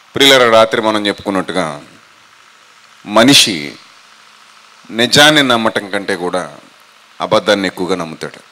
ప్రియుల రాత్రి మనం చెప్పుకున్నట్టుగా మనిషి నిజాన్ని నమ్మటం కంటే కూడా అబద్ధాన్ని ఎక్కువగా నమ్ముతాడు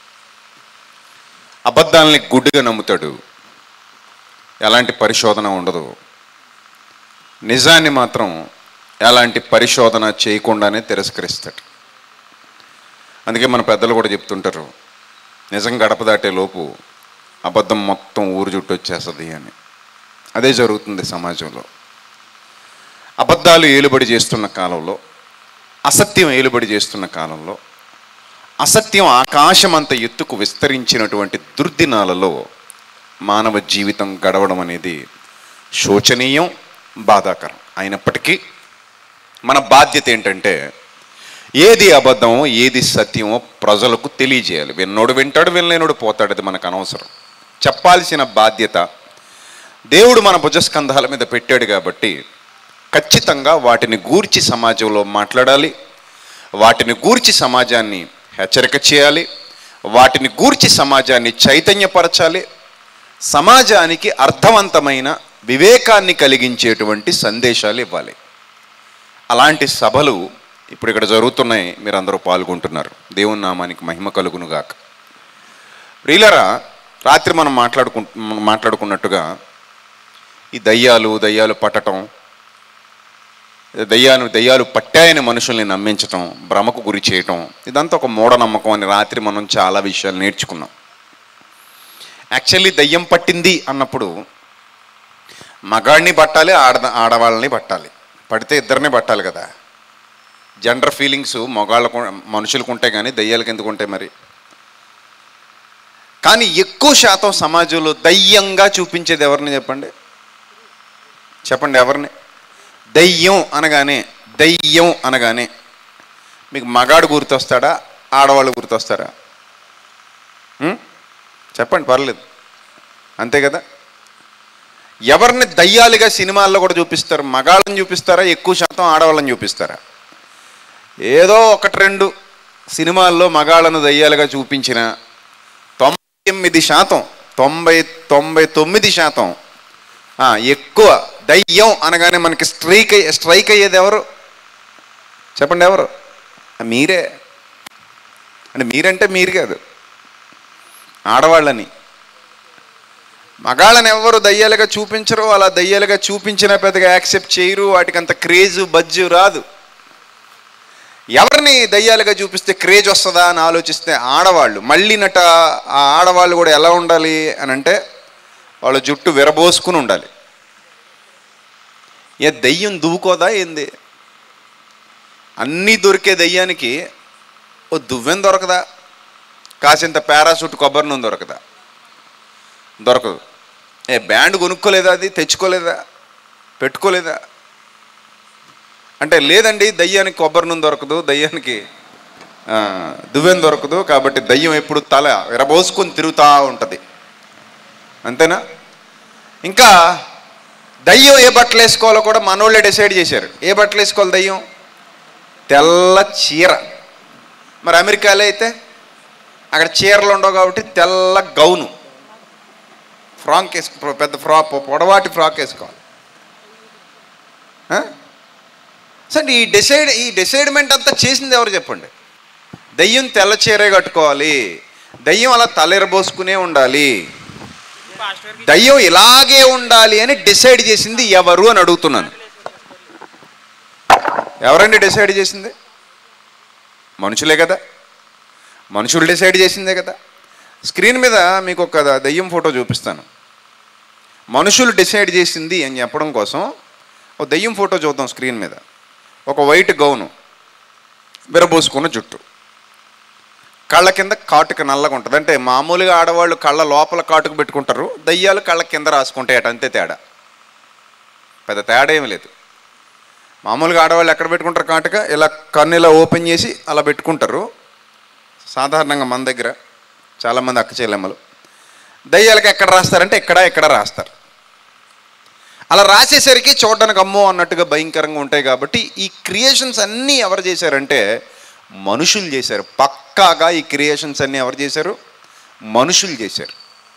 అబద్ధాలని గుడ్డిగా నమ్ముతాడు ఎలాంటి పరిశోధన ఉండదు నిజాన్ని మాత్రం ఎలాంటి పరిశోధన చేయకుండానే తిరస్కరిస్తాడు అందుకే మన పెద్దలు కూడా చెప్తుంటారు నిజం గడప దాటే లోపు అబద్ధం మొత్తం ఊరు చుట్టూ వచ్చేస్తుంది అని అదే జరుగుతుంది సమాజంలో అబద్ధాలు ఏలుబడి చేస్తున్న కాలంలో అసత్యం ఏలుబడి చేస్తున్న కాలంలో అసత్యం ఆకాశం అంత ఎత్తుకు విస్తరించినటువంటి దుర్దినాలలో మానవ జీవితం గడవడం అనేది శోచనీయం బాధాకరం అయినప్పటికీ మన బాధ్యత ఏంటంటే ఏది అబద్ధమో ఏది సత్యమో ప్రజలకు తెలియజేయాలి విన్నోడు వింటాడు వినలేనోడు పోతాడు అది మనకు అనవసరం చెప్పాల్సిన బాధ్యత దేవుడు మన భుజస్కంధాల మీద పెట్టాడు కాబట్టి ఖచ్చితంగా వాటిని గూర్చి సమాజంలో మాట్లాడాలి వాటిని గూర్చి సమాజాన్ని హెచ్చరిక చేయాలి వాటిని గూర్చి సమాజాన్ని చైతన్యపరచాలి సమాజానికి అర్థవంతమైన వివేకాన్ని కలిగించేటువంటి సందేశాలు ఇవ్వాలి అలాంటి సభలు ఇప్పుడు ఇక్కడ జరుగుతున్నాయి మీరు అందరూ పాల్గొంటున్నారు దేవుని నామానికి మహిమ కలుగునుగాక ప్రియులరా రాత్రి మనం మాట్లాడుకు మాట్లాడుకున్నట్టుగా ఈ దయ్యాలు దయ్యాలు పట్టటం దయ్యాలు దయ్యాలు పట్టాయని మనుషుల్ని నమ్మించటం భ్రమకు గురి చేయటం ఇదంతా ఒక మూఢనమ్మకం అని రాత్రి మనం చాలా విషయాలు నేర్చుకున్నాం యాక్చువల్లీ దయ్యం పట్టింది అన్నప్పుడు మగాడిని పట్టాలి ఆడ ఆడవాళ్ళని పట్టాలి పడితే ఇద్దరిని పట్టాలి కదా జెండర్ ఫీలింగ్స్ మగాళ్ళకు మనుషులకు ఉంటాయి కానీ దయ్యాలకు ఎందుకు ఉంటాయి మరి కానీ ఎక్కువ శాతం సమాజంలో దయ్యంగా చూపించేది ఎవరిని చెప్పండి చెప్పండి ఎవరిని దయ్యం అనగానే దయ్యం అనగానే మీకు మగాడు గుర్తొస్తాడా ఆడవాళ్ళు గుర్తొస్తారా ఉం? చెప్పండి పర్లేదు అంతే కదా ఎవరిని దయ్యాలుగా సినిమాల్లో కూడా చూపిస్తారు మగాళ్ళని చూపిస్తారా ఎక్కువ శాతం ఆడవాళ్ళని చూపిస్తారా ఏదో ఒకటి రెండు సినిమాల్లో మగాళ్ళను దయ్యాలుగా చూపించిన తొంభై ఎనిమిది శాతం తొంభై తొంభై తొమ్మిది శాతం ఆ, ఎక్కువ దయ్యం అనగానే మనకి స్ట్రైక్ అయ్యే స్ట్రైక్ అయ్యేది ఎవరు చెప్పండి ఎవరు ఆ, మీరే అంటే మీరంటే మీరు కాదు ఆడవాళ్ళని మగాళ్ళని ఎవరు దయ్యాలుగా చూపించరు అలా దయ్యాలుగా చూపించినా పెద్దగా యాక్సెప్ట్ చేయరు వాటికి అంత క్రేజు బజ్జు రాదు ఎవరిని దయ్యాలుగా చూపిస్తే క్రేజ్ వస్తుందా అని ఆలోచిస్తే ఆడవాళ్ళు మళ్ళీ నట ఆ ఆడవాళ్ళు కూడా ఎలా ఉండాలి అని అంటే వాళ్ళ జుట్టు విరబోసుకుని ఉండాలి ఏ దయ్యం దువ్వుకోదా ఏంది అన్నీ దొరికే దయ్యానికి ఓ దువ్వెం దొరకదా కాసింత పారాసూట్ కొబ్బరి నూనె దొరకదా దొరకదు ఏ బ్యాండ్ కొనుక్కోలేదా అది తెచ్చుకోలేదా పెట్టుకోలేదా అంటే లేదండి దయ్యానికి కొబ్బరి నూనె దొరకదు దయ్యానికి ఆ, దువ్వెన దొరకదు కాబట్టి దయ్యం ఎప్పుడు తల విరబోసుకొని తిరుగుతూ ఉంటుంది అంతేనా ఇంకా దయ్యం ఏ బట్టలు వేసుకోవాలో కూడా మనోళ్ళే డిసైడ్ చేశారు ఏ బట్టలు వేసుకోవాలి దయ్యం తెల్ల చీర మరి అమెరికాలో అయితే అక్కడ చీరలు ఉండవు కాబట్టి తెల్ల గౌను ఫ్రాక్ వేసుకో పెద్ద ఫ్రాక్ పొడవాటి ఫ్రాక్ వేసుకోవాలి ఆ? సరే ఈ డిసైడ్ ఈ డిసైడ్మెంట్ అంతా చేసింది ఎవరు చెప్పండి దయ్యం తెల్ల చీరే కట్టుకోవాలి దయ్యం అలా తలెరబోసుకునే ఉండాలి దయ్యం ఇలాగే ఉండాలి అని డిసైడ్ చేసింది ఎవరు అని అడుగుతున్నాను ఎవరండి డిసైడ్ చేసింది మనుషులే కదా మనుషులు డిసైడ్ చేసిందే కదా స్క్రీన్ మీద మీకు ఒక దయ్యం ఫోటో చూపిస్తాను మనుషులు డిసైడ్ చేసింది అని చెప్పడం కోసం ఒక దయ్యం ఫోటో చూద్దాం స్క్రీన్ మీద ఒక వైట్ గౌను విరబోసుకున్న జుట్టు కళ్ళ కింద కాటుక నల్లగా ఉంటుంది అంటే మామూలుగా ఆడవాళ్ళు కళ్ళ లోపల కాటుకు పెట్టుకుంటారు దయ్యాలు కళ్ళ కింద రాసుకుంటాయట అంతే తేడా పెద్ద తేడా ఏమి లేదు మామూలుగా ఆడవాళ్ళు ఎక్కడ పెట్టుకుంటారు కాటుక ఇలా కన్ను ఇలా ఓపెన్ చేసి అలా పెట్టుకుంటారు సాధారణంగా మన దగ్గర చాలామంది అక్క చెల్లెమ్మలు దయ్యాలకి ఎక్కడ రాస్తారంటే ఇక్కడ ఎక్కడ రాస్తారు అలా రాసేసరికి చూడడానికి అమ్మో అన్నట్టుగా భయంకరంగా ఉంటాయి కాబట్టి ఈ క్రియేషన్స్ అన్నీ ఎవరు చేశారంటే మనుషులు చేశారు పక్కాగా ఈ క్రియేషన్స్ అన్నీ ఎవరు చేశారు మనుషులు చేశారు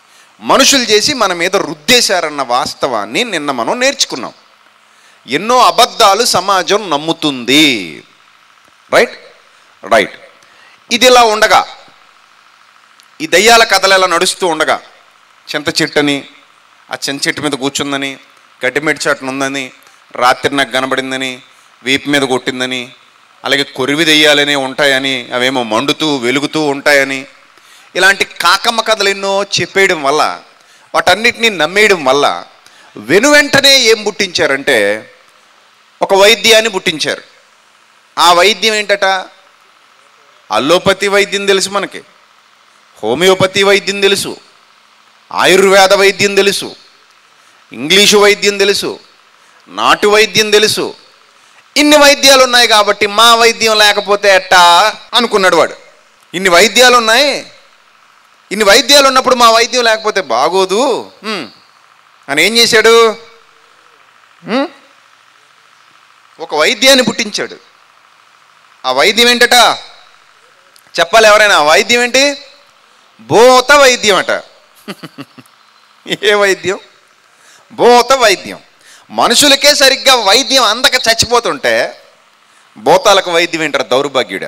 మనుషులు చేసి మన మీద రుద్దేశారన్న వాస్తవాన్ని నిన్న మనం నేర్చుకున్నాం ఎన్నో అబద్ధాలు సమాజం నమ్ముతుంది రైట్ రైట్ ఇది ఇలా ఉండగా ఈ దయ్యాల కథలు ఇలా నడుస్తూ ఉండగా చింత చెట్టని ఆ చింత చెట్టు మీద కూర్చుందని గడ్డిమెట్టి చాటున ఉందని రాత్రి నాకు కనబడిందని వీపు మీద కొట్టిందని అలాగే కొరివి దెయ్యాలని ఉంటాయని అవేమో మండుతూ వెలుగుతూ ఉంటాయని ఇలాంటి కాకమ్మ కథలు ఎన్నో చెప్పేయడం వల్ల వాటన్నిటినీ నమ్మేయడం వల్ల వెను వెంటనే ఏం పుట్టించారంటే ఒక వైద్యాన్ని పుట్టించారు ఆ వైద్యం ఏంటట అల్లోపతి వైద్యం తెలుసు మనకి హోమియోపతి వైద్యం తెలుసు ఆయుర్వేద వైద్యం తెలుసు ఇంగ్లీషు వైద్యం తెలుసు నాటు వైద్యం తెలుసు ఇన్ని వైద్యాలు ఉన్నాయి కాబట్టి మా వైద్యం లేకపోతే ఎట్టా అనుకున్నాడు వాడు ఇన్ని వైద్యాలు ఉన్నాయి ఇన్ని వైద్యాలు ఉన్నప్పుడు మా వైద్యం లేకపోతే బాగోదు హ్మ్. అని ఏం చేశాడు హ్మ్? ఒక వైద్యాన్ని పుట్టించాడు ఆ వైద్యం ఏంటట చెప్పాలి ఎవరైనా ఆ వైద్యం ఏంటి భూత వైద్యం అట ఏ వైద్యం భూత వైద్యం మనుషులకే సరిగ్గా వైద్యం అందక చచ్చిపోతుంటే భూతాలకు వైద్యం ఏంటారు దౌర్భాగ్యుడా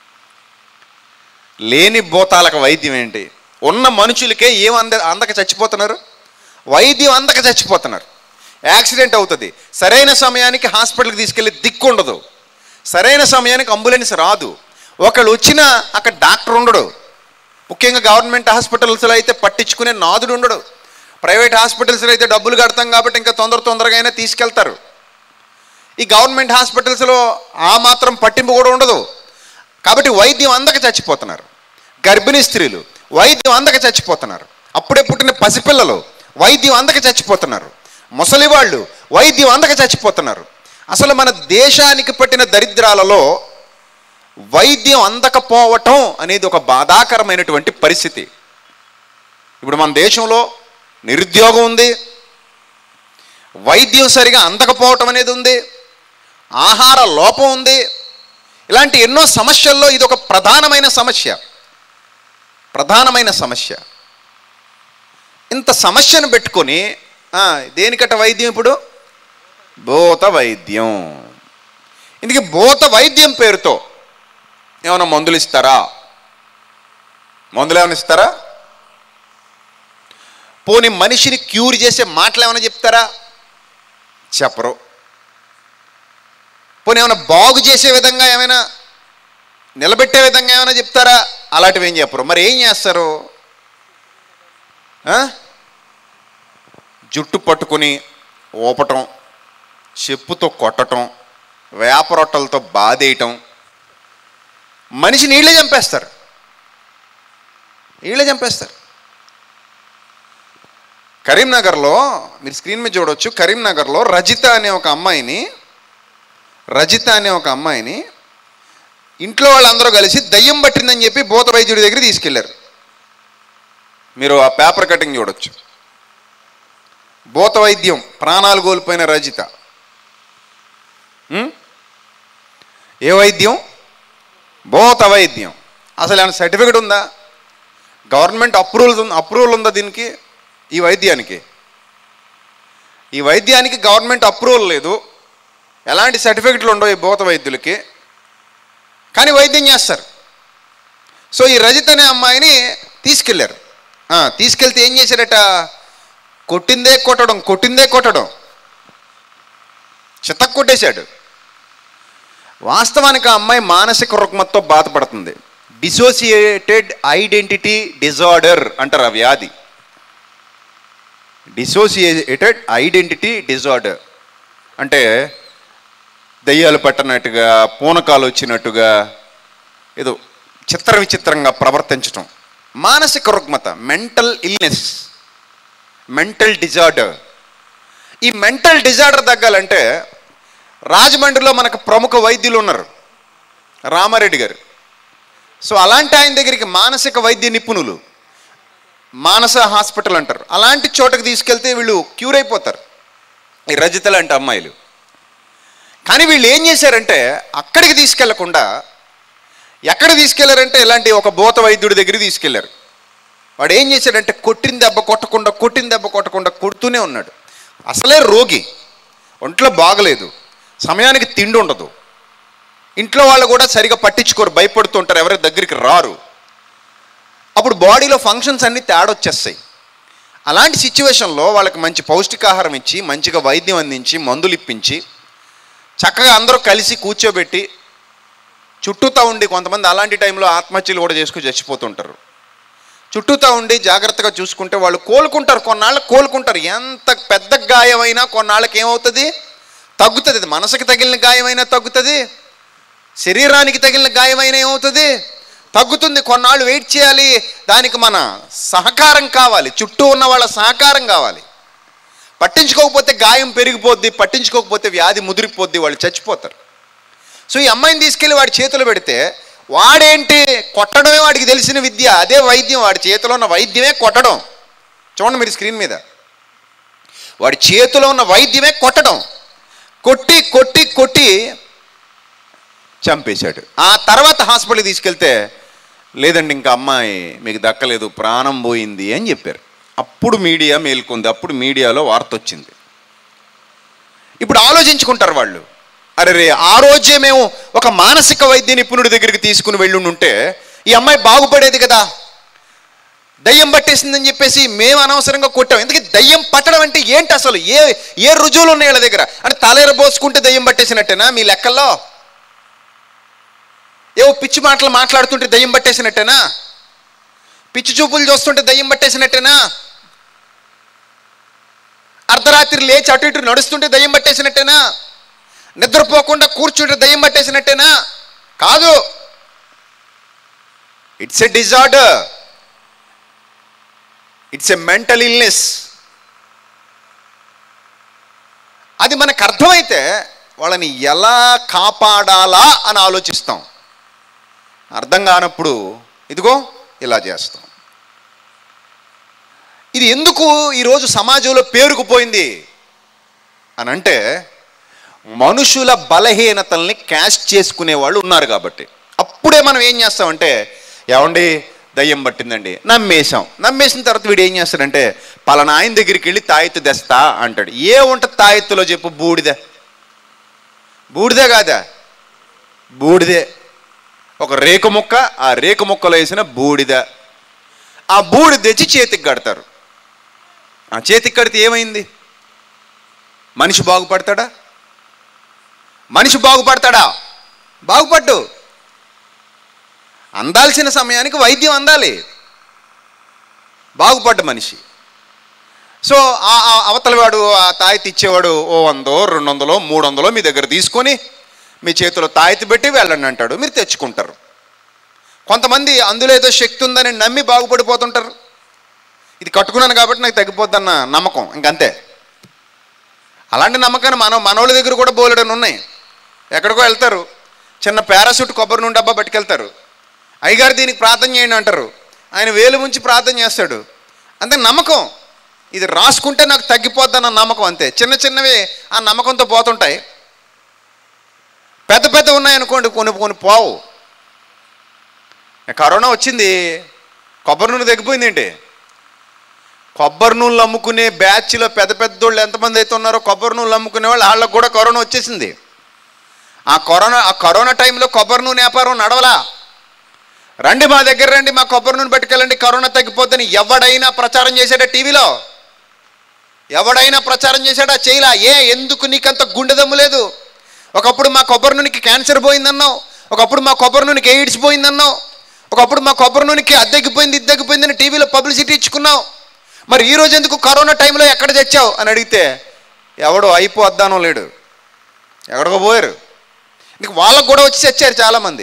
లేని భూతాలకు వైద్యం ఏంటి ఉన్న మనుషులకే ఏం అంద అందక చచ్చిపోతున్నారు వైద్యం అందక చచ్చిపోతున్నారు యాక్సిడెంట్ అవుతుంది సరైన సమయానికి హాస్పిటల్కి తీసుకెళ్ళి దిక్కు ఉండదు సరైన సమయానికి అంబులెన్స్ రాదు ఒకళ్ళు వచ్చినా అక్కడ డాక్టర్ ఉండడు ముఖ్యంగా గవర్నమెంట్ హాస్పిటల్స్లో అయితే పట్టించుకునే నాదుడు ఉండడు ప్రైవేట్ హాస్పిటల్స్లో అయితే డబ్బులు కడతాం కాబట్టి ఇంకా తొందర తొందరగా అయినా తీసుకెళ్తారు ఈ గవర్నమెంట్ హాస్పిటల్స్లో ఆ మాత్రం పట్టింపు కూడా ఉండదు కాబట్టి వైద్యం అందక చచ్చిపోతున్నారు గర్భిణీ స్త్రీలు వైద్యం అందక చచ్చిపోతున్నారు అప్పుడే పుట్టిన పసిపిల్లలు వైద్యం అందక చచ్చిపోతున్నారు ముసలి వాళ్ళు వైద్యం అందక చచ్చిపోతున్నారు అసలు మన దేశానికి పట్టిన దరిద్రాలలో వైద్యం అందకపోవటం అనేది ఒక బాధాకరమైనటువంటి పరిస్థితి ఇప్పుడు మన దేశంలో నిరుద్యోగం ఉంది వైద్యం సరిగా అందకపోవటం అనేది ఉంది ఆహార లోపం ఉంది ఇలాంటి ఎన్నో సమస్యల్లో ఇది ఒక ప్రధానమైన సమస్య ప్రధానమైన సమస్య ఇంత సమస్యను పెట్టుకొని ఆ, దేనికట వైద్యం ఇప్పుడు భూత వైద్యం ఇందుకే భూత వైద్యం పేరుతో ఏమైనా మందులు ఇస్తారా మందులు ఏమైనా ఇస్తారా పోనీ మనిషిని క్యూర్ చేసే మాటలు ఏమైనా చెప్తారా చెప్పరు పోనీ ఏమైనా బాగు చేసే విధంగా ఏమైనా నిలబెట్టే విధంగా ఏమైనా చెప్తారా అలాంటివి ఏం చెప్పరు మరి ఏం చేస్తారు ఆ? జుట్టు పట్టుకుని ఊపటం చెప్పుతో కొట్టటం వేప రొట్టెలతో బాధేయటం మనిషి నీళ్ళే చంపేస్తారు నీళ్ళే చంపేస్తారు కరీంనగర్లో మీరు స్క్రీన్ మీద చూడవచ్చు కరీంనగర్లో రజిత అనే ఒక అమ్మాయిని రజిత అనే ఒక అమ్మాయిని ఇంట్లో వాళ్ళందరూ కలిసి దయ్యం పట్టిందని చెప్పి భూత వైద్యుడి దగ్గర తీసుకెళ్లారు మీరు ఆ పేపర్ కటింగ్ చూడొచ్చు భూత వైద్యం ప్రాణాలు కోల్పోయిన రజిత ఉం? ఏ వైద్యం భూత వైద్యం అసలు ఏమైనా సర్టిఫికెట్ ఉందా గవర్నమెంట్ అప్రూవల్ అప్రూవల్ ఉందా దీనికి ఈ వైద్యానికి ఈ వైద్యానికి గవర్నమెంట్ అప్రూవల్ లేదు ఎలాంటి సర్టిఫికెట్లు ఉండవు ఈ భూత వైద్యులకి కానీ వైద్యం చేస్తారు సో ఈ రజిత్ అనే అమ్మాయిని తీసుకెళ్ళారు ఆ, తీసుకెళ్తే ఏం చేశారట కొట్టిందే కొట్టడం కొట్టిందే కొట్టడం చితక్ కొట్టేశాడు వాస్తవానికి ఆ అమ్మాయి మానసిక రుగ్మతతో బాధపడుతుంది డిసోసియేటెడ్ ఐడెంటిటీ డిజార్డర్ అంటారు ఆ వ్యాధి డిసోసియేటెడ్ ఐడెంటిటీ డిజార్డర్ అంటే దయ్యాలు పట్టనట్టుగా పూనకాలు వచ్చినట్టుగా ఏదో చిత్ర విచిత్రంగా ప్రవర్తించటం మానసిక రుగ్మత మెంటల్ ఇల్నెస్ మెంటల్ డిజార్డర్ ఈ మెంటల్ డిజార్డర్ తగ్గాలంటే రాజమండ్రిలో మనకు ప్రముఖ వైద్యులు ఉన్నారు రామారెడ్డి గారు సో అలాంటి ఆయన దగ్గరికి మానసిక వైద్య నిపుణులు మానస హాస్పిటల్ అంటారు అలాంటి చోటకి తీసుకెళ్తే వీళ్ళు క్యూర్ అయిపోతారు ఈ రజిత లాంటి అమ్మాయిలు కానీ వీళ్ళు ఏం చేశారంటే అక్కడికి తీసుకెళ్లకుండా ఎక్కడ తీసుకెళ్లారంటే ఇలాంటి ఒక భూత వైద్యుడి దగ్గరికి తీసుకెళ్లారు వాడు ఏం చేశాడంటే కొట్టిన దెబ్బ కొట్టకుండా కొట్టిన దెబ్బ కొట్టకుండా కొడుతూనే ఉన్నాడు అసలే రోగి ఒంట్లో బాగలేదు సమయానికి తిండి ఉండదు ఇంట్లో వాళ్ళు కూడా సరిగా పట్టించుకోరు భయపడుతుంటారు ఎవరి దగ్గరికి రారు అప్పుడు బాడీలో ఫంక్షన్స్ అన్నీ తేడొచ్చేస్తాయి అలాంటి సిచ్యువేషన్లో వాళ్ళకి మంచి పౌష్టికాహారం ఇచ్చి మంచిగా వైద్యం అందించి మందులు ఇప్పించి చక్కగా అందరూ కలిసి కూర్చోబెట్టి చుట్టూతా ఉండి కొంతమంది అలాంటి టైంలో ఆత్మహత్యలు కూడా చేసుకుని చచ్చిపోతుంటారు చుట్టూతా ఉండి జాగ్రత్తగా చూసుకుంటే వాళ్ళు కోలుకుంటారు కొన్నాళ్ళు కోలుకుంటారు ఎంత పెద్ద గాయమైనా కొన్నాళ్ళకి ఏమవుతుంది తగ్గుతుంది అది మనసుకి తగిలిన గాయమైనా తగ్గుతుంది శరీరానికి తగిలిన గాయమైనా ఏమవుతుంది తగ్గుతుంది కొన్నాళ్ళు వెయిట్ చేయాలి దానికి మన సహకారం కావాలి చుట్టూ ఉన్న వాళ్ళ సహకారం కావాలి పట్టించుకోకపోతే గాయం పెరిగిపోద్ది పట్టించుకోకపోతే వ్యాధి ముదిరిపోద్ది వాళ్ళు చచ్చిపోతారు సో ఈ అమ్మాయిని తీసుకెళ్ళి వాడి చేతులు పెడితే వాడేంటి కొట్టడమే వాడికి తెలిసిన విద్య అదే వైద్యం వాడి చేతిలో ఉన్న వైద్యమే కొట్టడం చూడండి మీరు స్క్రీన్ మీద వాడి చేతిలో ఉన్న వైద్యమే కొట్టడం కొట్టి కొట్టి కొట్టి చంపేశాడు ఆ తర్వాత హాస్పిటల్కి తీసుకెళ్తే లేదండి ఇంకా అమ్మాయి మీకు దక్కలేదు ప్రాణం పోయింది అని చెప్పారు అప్పుడు మీడియా మేల్కొంది అప్పుడు మీడియాలో వార్త వచ్చింది ఇప్పుడు ఆలోచించుకుంటారు వాళ్ళు అరే రే ఆ రోజే మేము ఒక మానసిక వైద్య నిపుణుడి దగ్గరికి తీసుకుని వెళ్ళి ఉంటే ఈ అమ్మాయి బాగుపడేది కదా దయ్యం పట్టేసిందని చెప్పేసి మేము అనవసరంగా కొట్టాం ఎందుకంటే దయ్యం పట్టడం అంటే ఏంటి అసలు ఏ ఏ రుజువులు ఉన్నాయి వాళ్ళ దగ్గర అంటే తలేర పోసుకుంటే దయ్యం పట్టేసినట్టేనా మీ లెక్కల్లో ఏవో పిచ్చి మాటలు మాట్లాడుతుంటే దయ్యం పట్టేసినట్టేనా పిచ్చి చూపులు చూస్తుంటే దయ్యం పట్టేసినట్టేనా అర్ధరాత్రి లేచి అటు ఇటు నడుస్తుంటే దయ్యం పట్టేసినట్టేనా నిద్రపోకుండా కూర్చుంటే దయ్యం పట్టేసినట్టేనా కాదు it's a disorder it's a mental illness అది మనకు అర్థమైతే వాళ్ళని ఎలా కాపాడాలా అని ఆలోచిస్తాం అర్థం కానప్పుడు ఇదిగో ఇలా చేస్తాం ఇది ఎందుకు ఈరోజు సమాజంలో పేరుకుపోయింది అని అంటే మనుషుల బలహీనతల్ని క్యాష్ చేసుకునే వాళ్ళు ఉన్నారు కాబట్టి అప్పుడే మనం ఏం చేస్తామంటే ఏమండి దయ్యం పట్టిందండి నమ్మేశాం నమ్మేసిన తర్వాత వీడు ఏం చేస్తాడంటే పలానా ఆయన దగ్గరికి వెళ్ళి తాయెత్తు తెస్తా అంటాడు ఏ ఉంటుంది తాయెత్తులో చెప్పు బూడిద బూడిదే కాదా బూడిదే ఒక రేకు ముక్క ఆ రేకు ముక్కలో వేసిన బూడిద ఆ బూడిద తెచ్చి చేతికి కడతారు ఆ చేతికి కడితే ఏమైంది మనిషి బాగుపడతాడా మనిషి బాగుపడతాడా బాగుపడ్డు అందాల్సిన సమయానికి వైద్యం అందాలి బాగుపడ్డ మనిషి సో ఆ ఆ అవతల వాడు ఆ తాయెత్తు ఇచ్చేవాడు ఓ వందో రెండు వందలో మూడు వందలో మీ దగ్గర తీసుకొని మీ చేతిలో తాయెత్తు పెట్టి వెళ్ళండి అంటాడు మీరు తెచ్చుకుంటారు కొంతమంది అందులో ఏదో శక్తి ఉందని నమ్మి బాగుపడిపోతుంటారు ఇది కట్టుకున్నాను కాబట్టి నాకు తగ్గిపోద్దన్న నమ్మకం ఇంకంతే అలాంటి నమ్మకాన్ని మన మనోళ్ళ దగ్గర కూడా బోలెడని ఉన్నాయి ఎక్కడికో వెళ్తారు చిన్న పారాసూట్ కొబ్బరి నుండి డబ్బా పట్టుకెళ్తారు అయ్యగారు దీనికి ప్రార్థన చేయండి అంటారు ఆయన వేలు ముంచి ప్రార్థన చేస్తాడు అంతే నమ్మకం ఇది రాసుకుంటే నాకు తగ్గిపోద్దన్న నమ్మకం అంతే చిన్న చిన్నవి ఆ నమ్మకంతో పోతుంటాయి పెద్ద పెద్ద ఉన్నాయనుకోండి కొన్ని కొన్ని పోవు కరోనా వచ్చింది కొబ్బరి నూనె తగ్గిపోయింది ఏంటి కొబ్బరి నూనెలు అమ్ముకునే బ్యాచ్లో పెద్ద పెద్దోళ్ళు ఎంతమంది అయితే ఉన్నారో కొబ్బరి నూనెలు అమ్ముకునే వాళ్ళు వాళ్ళకు కూడా కరోనా వచ్చేసింది ఆ కరోనా ఆ కరోనా టైంలో కొబ్బరి నూనె వ్యాపారం నడవలా రండి మా దగ్గర రండి మా కొబ్బరి నూనె పట్టుకెళ్ళండి కరోనా తగ్గిపోద్దని ఎవడైనా ప్రచారం చేశాడా టీవీలో ఎవడైనా ప్రచారం చేశాడా చేయలా ఏ ఎందుకు నీకంత గుండెదమ్ము లేదు ఒకప్పుడు మా కొబ్బరి నూనెకి క్యాన్సర్ పోయిందన్నావు ఒకప్పుడు మా కొబ్బరి నూనెకి ఎయిడ్స్ పోయిందన్నావు ఒకప్పుడు మా కొబ్బరి నూనెకి అద్దెగిపోయింది ఇద్దెగిపోయిందని టీవీలో పబ్లిసిటీ ఇచ్చుకున్నావు మరి ఈ రోజు ఎందుకు కరోనా టైంలో ఎక్కడ తెచ్చావు అని అడిగితే ఎవడో అయిపోద్దానో లేడు ఎక్కడికో పోయారు ఇంక వాళ్ళకు కూడా వచ్చి తెచ్చారు చాలామంది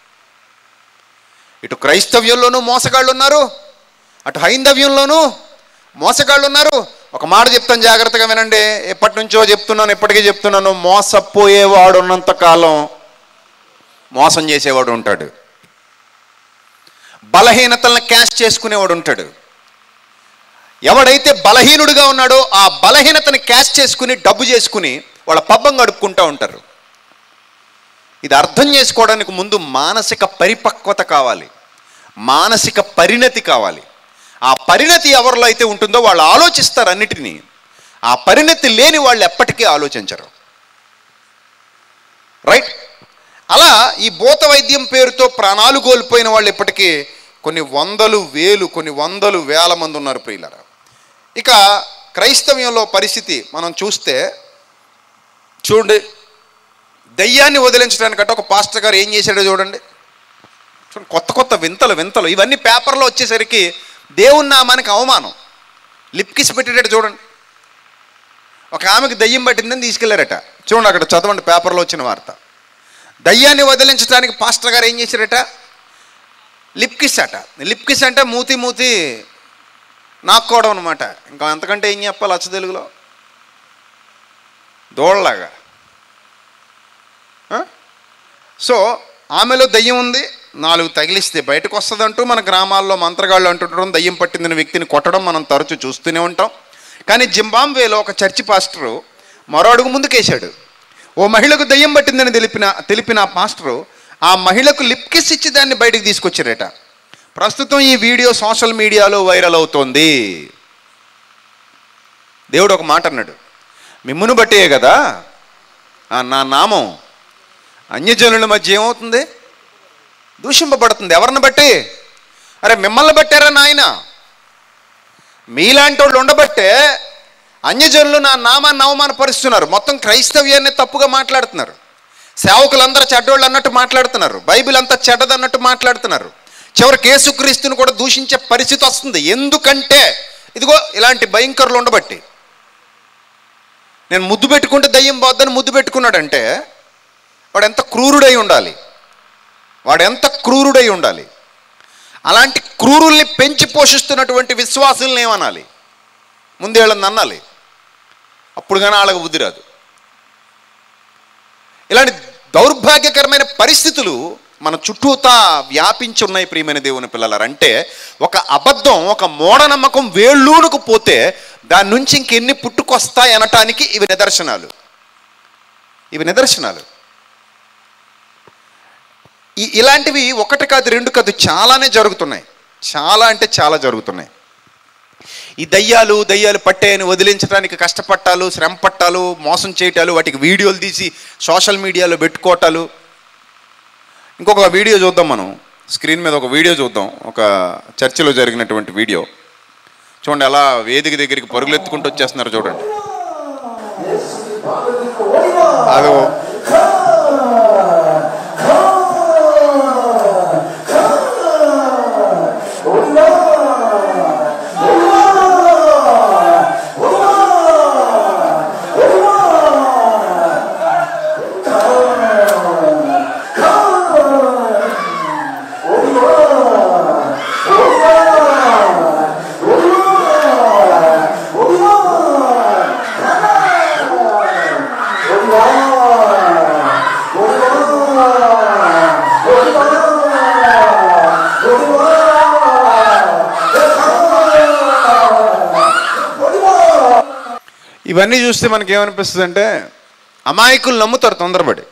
ఇటు క్రైస్తవ్యంలోనూ మోసగాళ్ళు ఉన్నారు అటు హైందవ్యంలోనూ మోసగాళ్ళు ఉన్నారు ఒక మాట చెప్తాను జాగ్రత్తగా వినండి ఎప్పటి నుంచో చెప్తున్నాను ఎప్పటికీ చెప్తున్నాను మోసపోయేవాడు ఉన్నంత కాలం మోసం చేసేవాడు ఉంటాడు బలహీనతలను క్యాష్ చేసుకునేవాడు ఉంటాడు ఎవడైతే బలహీనుడిగా ఉన్నాడో ఆ బలహీనతని క్యాష్ చేసుకుని డబ్బు చేసుకుని వాళ్ళ పబ్బం గడుపుకుంటూ ఉంటారు ఇది అర్థం చేసుకోవడానికి ముందు మానసిక పరిపక్వత కావాలి మానసిక పరిణతి కావాలి ఆ పరిణతి ఎవరిలో అయితే ఉంటుందో వాళ్ళు ఆలోచిస్తారు అన్నిటినీ ఆ పరిణతి లేని వాళ్ళు ఎప్పటికీ ఆలోచించరు రైట్ అలా ఈ భూత వైద్యం పేరుతో ప్రాణాలు కోల్పోయిన వాళ్ళు ఇప్పటికీ కొన్ని వందలు వేలు కొన్ని వందలు వేల మంది ఉన్నారు ప్రియులరా ఇక క్రైస్తవ్యంలో పరిస్థితి మనం చూస్తే చూడండి దయ్యాన్ని వదిలించడానికంటే ఒక పాస్టర్ గారు ఏం చేశాడో చూడండి చూడండి కొత్త కొత్త వింతలు వింతలు ఇవన్నీ పేపర్లో వచ్చేసరికి దేవుని నామానికి అవమానం లిప్ కిస్ పెట్టేటట్టు చూడండి ఒక ఆమెకు దయ్యం పట్టిందని తీసుకెళ్లారట చూడండి అక్కడ చదవండి పేపర్లో వచ్చిన వార్త దయ్యాన్ని వదిలించడానికి పాస్టర్ గారు ఏం చేశారట లిప్ కిస్ అట లిప్ కిస్ అంటే మూతి మూతి నాక్కోవడం అనమాట ఇంకా అంతకంటే ఏం చెప్పాలి అచ్చ తెలుగులో దోళ్ళలాగా ఆ? సో ఆమెలో దయ్యం ఉంది నాలుగు తగిలిస్తే బయటకు వస్తుందంటూ మన గ్రామాల్లో మంత్రగాళ్ళు అంటుండడం దయ్యం పట్టిందని వ్యక్తిని కొట్టడం మనం తరచూ చూస్తూనే ఉంటాం కానీ జింబాంబేలో ఒక చర్చి పాస్టరు మరో అడుగు ముందుకేశాడు ఓ మహిళకు దయ్యం పట్టిందని తెలిపిన తెలిపిన ఆ పాస్టరు ఆ మహిళకు లిప్ కిస్ ఇచ్చి దాన్ని బయటకు తీసుకొచ్చారట ప్రస్తుతం ఈ వీడియో సోషల్ మీడియాలో వైరల్ అవుతోంది దేవుడు ఒక మాట అన్నాడు మిమ్మును బట్టే కదా ఆ నా నామం అన్యజనుల మధ్య ఏమవుతుంది దూషింపబడుతుంది ఎవరిని బట్టి అరే మిమ్మల్ని బట్టారా నాయన మీలాంటి వాళ్ళు ఉండబట్టే అన్యజనులు నా నామాన్ని అవమానపరుస్తున్నారు మొత్తం క్రైస్తవ్యాన్ని తప్పుగా మాట్లాడుతున్నారు సేవకులందరూ చెడ్డోళ్ళు అన్నట్టు మాట్లాడుతున్నారు బైబిల్ అంతా చెడ్డదన్నట్టు మాట్లాడుతున్నారు చివరికి యేసుక్రీస్తుని కూడా దూషించే పరిస్థితి వస్తుంది ఎందుకంటే ఇదిగో ఇలాంటి భయంకరులు ఉండబట్టి నేను ముద్దు పెట్టుకుంటే దయ్యం పోద్దని ముద్దు పెట్టుకున్నాడంటే వాడు ఎంత క్రూరుడై ఉండాలి వాడు ఎంత క్రూరుడై ఉండాలి అలాంటి క్రూరుల్ని పెంచి పోషిస్తున్నటువంటి విశ్వాసుల్ని ఏమనాలి ముందు వీళ్ళని అన్నాలి అప్పుడు కానీ వాళ్ళకి బుద్ధి రాదు ఇలాంటి దౌర్భాగ్యకరమైన పరిస్థితులు మన చుట్టూతా వ్యాపించి ఉన్నాయి ప్రియమైన దేవుని పిల్లలారు అంటే ఒక అబద్ధం ఒక మూఢనమ్మకం వేళ్ళూనుకు పోతే దాని నుంచి ఇంకెన్ని పుట్టుకొస్తాయి అనటానికి ఇవి నిదర్శనాలు ఇవి నిదర్శనాలు ఈ ఇలాంటివి ఒకటి కాదు రెండు కాదు చాలానే జరుగుతున్నాయి చాలా అంటే చాలా జరుగుతున్నాయి ఈ దయ్యాలు దయ్యాలు పట్టాయని వదిలించడానికి కష్టపట్టాలు శ్రమ పట్టాలు మోసం చేయటాలు వాటికి వీడియోలు తీసి సోషల్ మీడియాలో పెట్టుకోవటాలు ఇంకొక వీడియో చూద్దాం మనం స్క్రీన్ మీద ఒక వీడియో చూద్దాం ఒక చర్చిలో జరిగినటువంటి వీడియో చూడండి అలా వేదిక దగ్గరికి పరుగులు ఎత్తుకుంటూ వచ్చేస్తున్నారు చూడండి అదో ఇవన్నీ చూస్తే మనకి ఏమనిపిస్తుంది అంటే అమాయకులు నమ్ముతారు తొందరపడి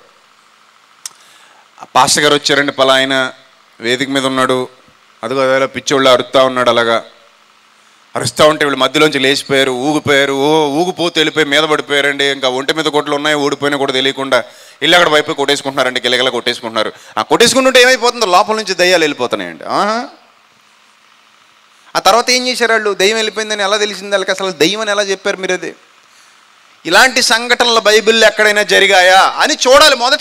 ఆ పాస్టర్ గారు వచ్చారండి పలా ఆయన వేదిక మీద ఉన్నాడు అదిగో అదేలా పిచ్చోళ్ళు అరుస్తూ ఉన్నాడు అలాగా అరుస్తూ ఉంటే వీళ్ళు మధ్యలోంచి లేచిపోయారు ఊగిపోయారు ఓ ఊగిపోతూ వెళ్ళిపోయి మీద పడిపోయారండి ఇంకా ఒంటి మీద కొట్లు ఉన్నాయి ఊడిపోయినా కూడా తెలియకుండా ఇల్లు అక్కడ వైపు కొట్టేసుకుంటున్నారండి గిలగల కొట్టేసుకుంటున్నారు ఆ కొట్టేసుకుంటుంటే ఏమైపోతుందో లోపల నుంచి దయ్యాలు వెళ్ళిపోతున్నాయండి ఆహా ఆ తర్వాత ఏం చేశారు వాళ్ళు దయ్యం వెళ్ళిపోయిందని ఎలా తెలిసింది వాళ్ళకి అసలు దయ్యం అని ఎలా చెప్పారు మీరు అది ఇలాంటి సంఘటనలు బైబిల్లో ఎక్కడైనా జరిగాయా అని చూడాలి మొదట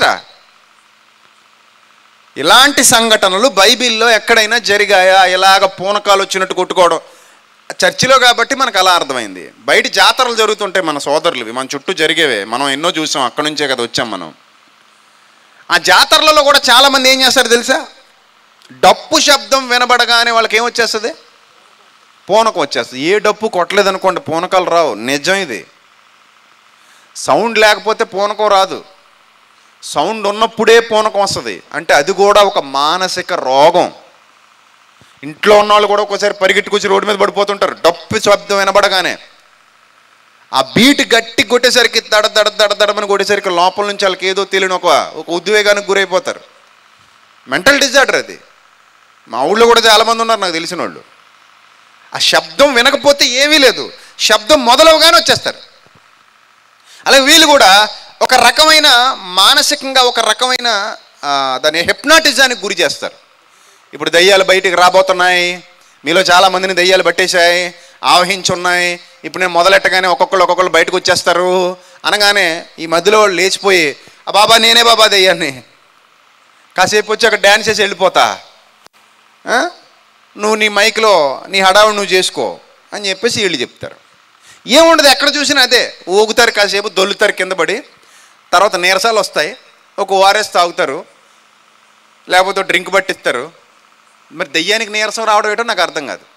ఇలాంటి సంఘటనలు బైబిల్లో ఎక్కడైనా జరిగాయా ఇలాగ పూనకాలు వచ్చినట్టు కొట్టుకోవడం చర్చిలో కాబట్టి మనకు అలా అర్థమైంది బయట జాతరలు జరుగుతుంటాయి మన సోదరులు మన చుట్టూ జరిగేవే మనం ఎన్నో చూసాం అక్కడి నుంచే కదా వచ్చాం మనం ఆ జాతరలలో కూడా చాలామంది ఏం చేస్తారు తెలుసా డప్పు శబ్దం వినబడగానే వాళ్ళకి ఏమొచ్చేస్తుంది పూనకం వచ్చేస్తుంది ఏ డప్పు కొట్టలేదు అనుకోండి పూనకాలు రావు నిజం ఇది సౌండ్ లేకపోతే పూనకం రాదు సౌండ్ ఉన్నప్పుడే పూనకం వస్తుంది అంటే అది కూడా ఒక మానసిక రోగం ఇంట్లో ఉన్న వాళ్ళు కూడా ఒకసారి పరిగెట్టుకొచ్చి రోడ్డు మీద పడిపోతుంటారు డప్పు శబ్దం వినబడగానే ఆ బీట్ గట్టి కొట్టేసరికి దడ దడ దడ దడమని కొట్టేసరికి లోపల నుంచి వాళ్ళకి ఏదో తెలియని ఒక ఒక ఉద్వేగానికి గురైపోతారు మెంటల్ డిజార్డర్ అది మా ఊళ్ళో కూడా చాలామంది ఉన్నారు నాకు తెలిసిన వాళ్ళు ఆ శబ్దం వినకపోతే ఏమీ లేదు శబ్దం మొదలవగానే వచ్చేస్తారు అలాగే వీళ్ళు కూడా ఒక రకమైన మానసికంగా ఒక రకమైన ఆ, దాని హెప్నాటిజానికి గురి చేస్తారు ఇప్పుడు దయ్యాలు బయటికి రాబోతున్నాయి మీలో చాలా మందిని దయ్యాలు పట్టేశాయి ఆవహించున్నాయి ఇప్పుడు నేను మొదలెట్టగానే ఒక్కొక్కరు ఒక్కొక్కరు బయటకు వచ్చేస్తారు అనగానే ఈ మధ్యలో వాళ్ళు లేచిపోయి ఆ బాబా నేనే బాబా దయ్యాన్ని కాసేపు వచ్చి అక్కడ డ్యాన్స్ చేసి వెళ్ళిపోతా ఆ? నువ్వు నీ మైక్లో నీ హడావుడు నువ్వు చేసుకో అని చెప్పేసి వీళ్ళు చెప్తారు ఏముండదు ఎక్కడ చూసినా అదే ఊగుతారు కాసేపు దొల్లుతారు కింద పడి తర్వాత నీరసాలు వస్తాయి ఒక ఓఆర్ఎస్ తాగుతారు లేకపోతే డ్రింక్ పట్టిస్తారు మరి దెయ్యానికి నీరసం రావడం ఏంటో నాకు అర్థం కాదు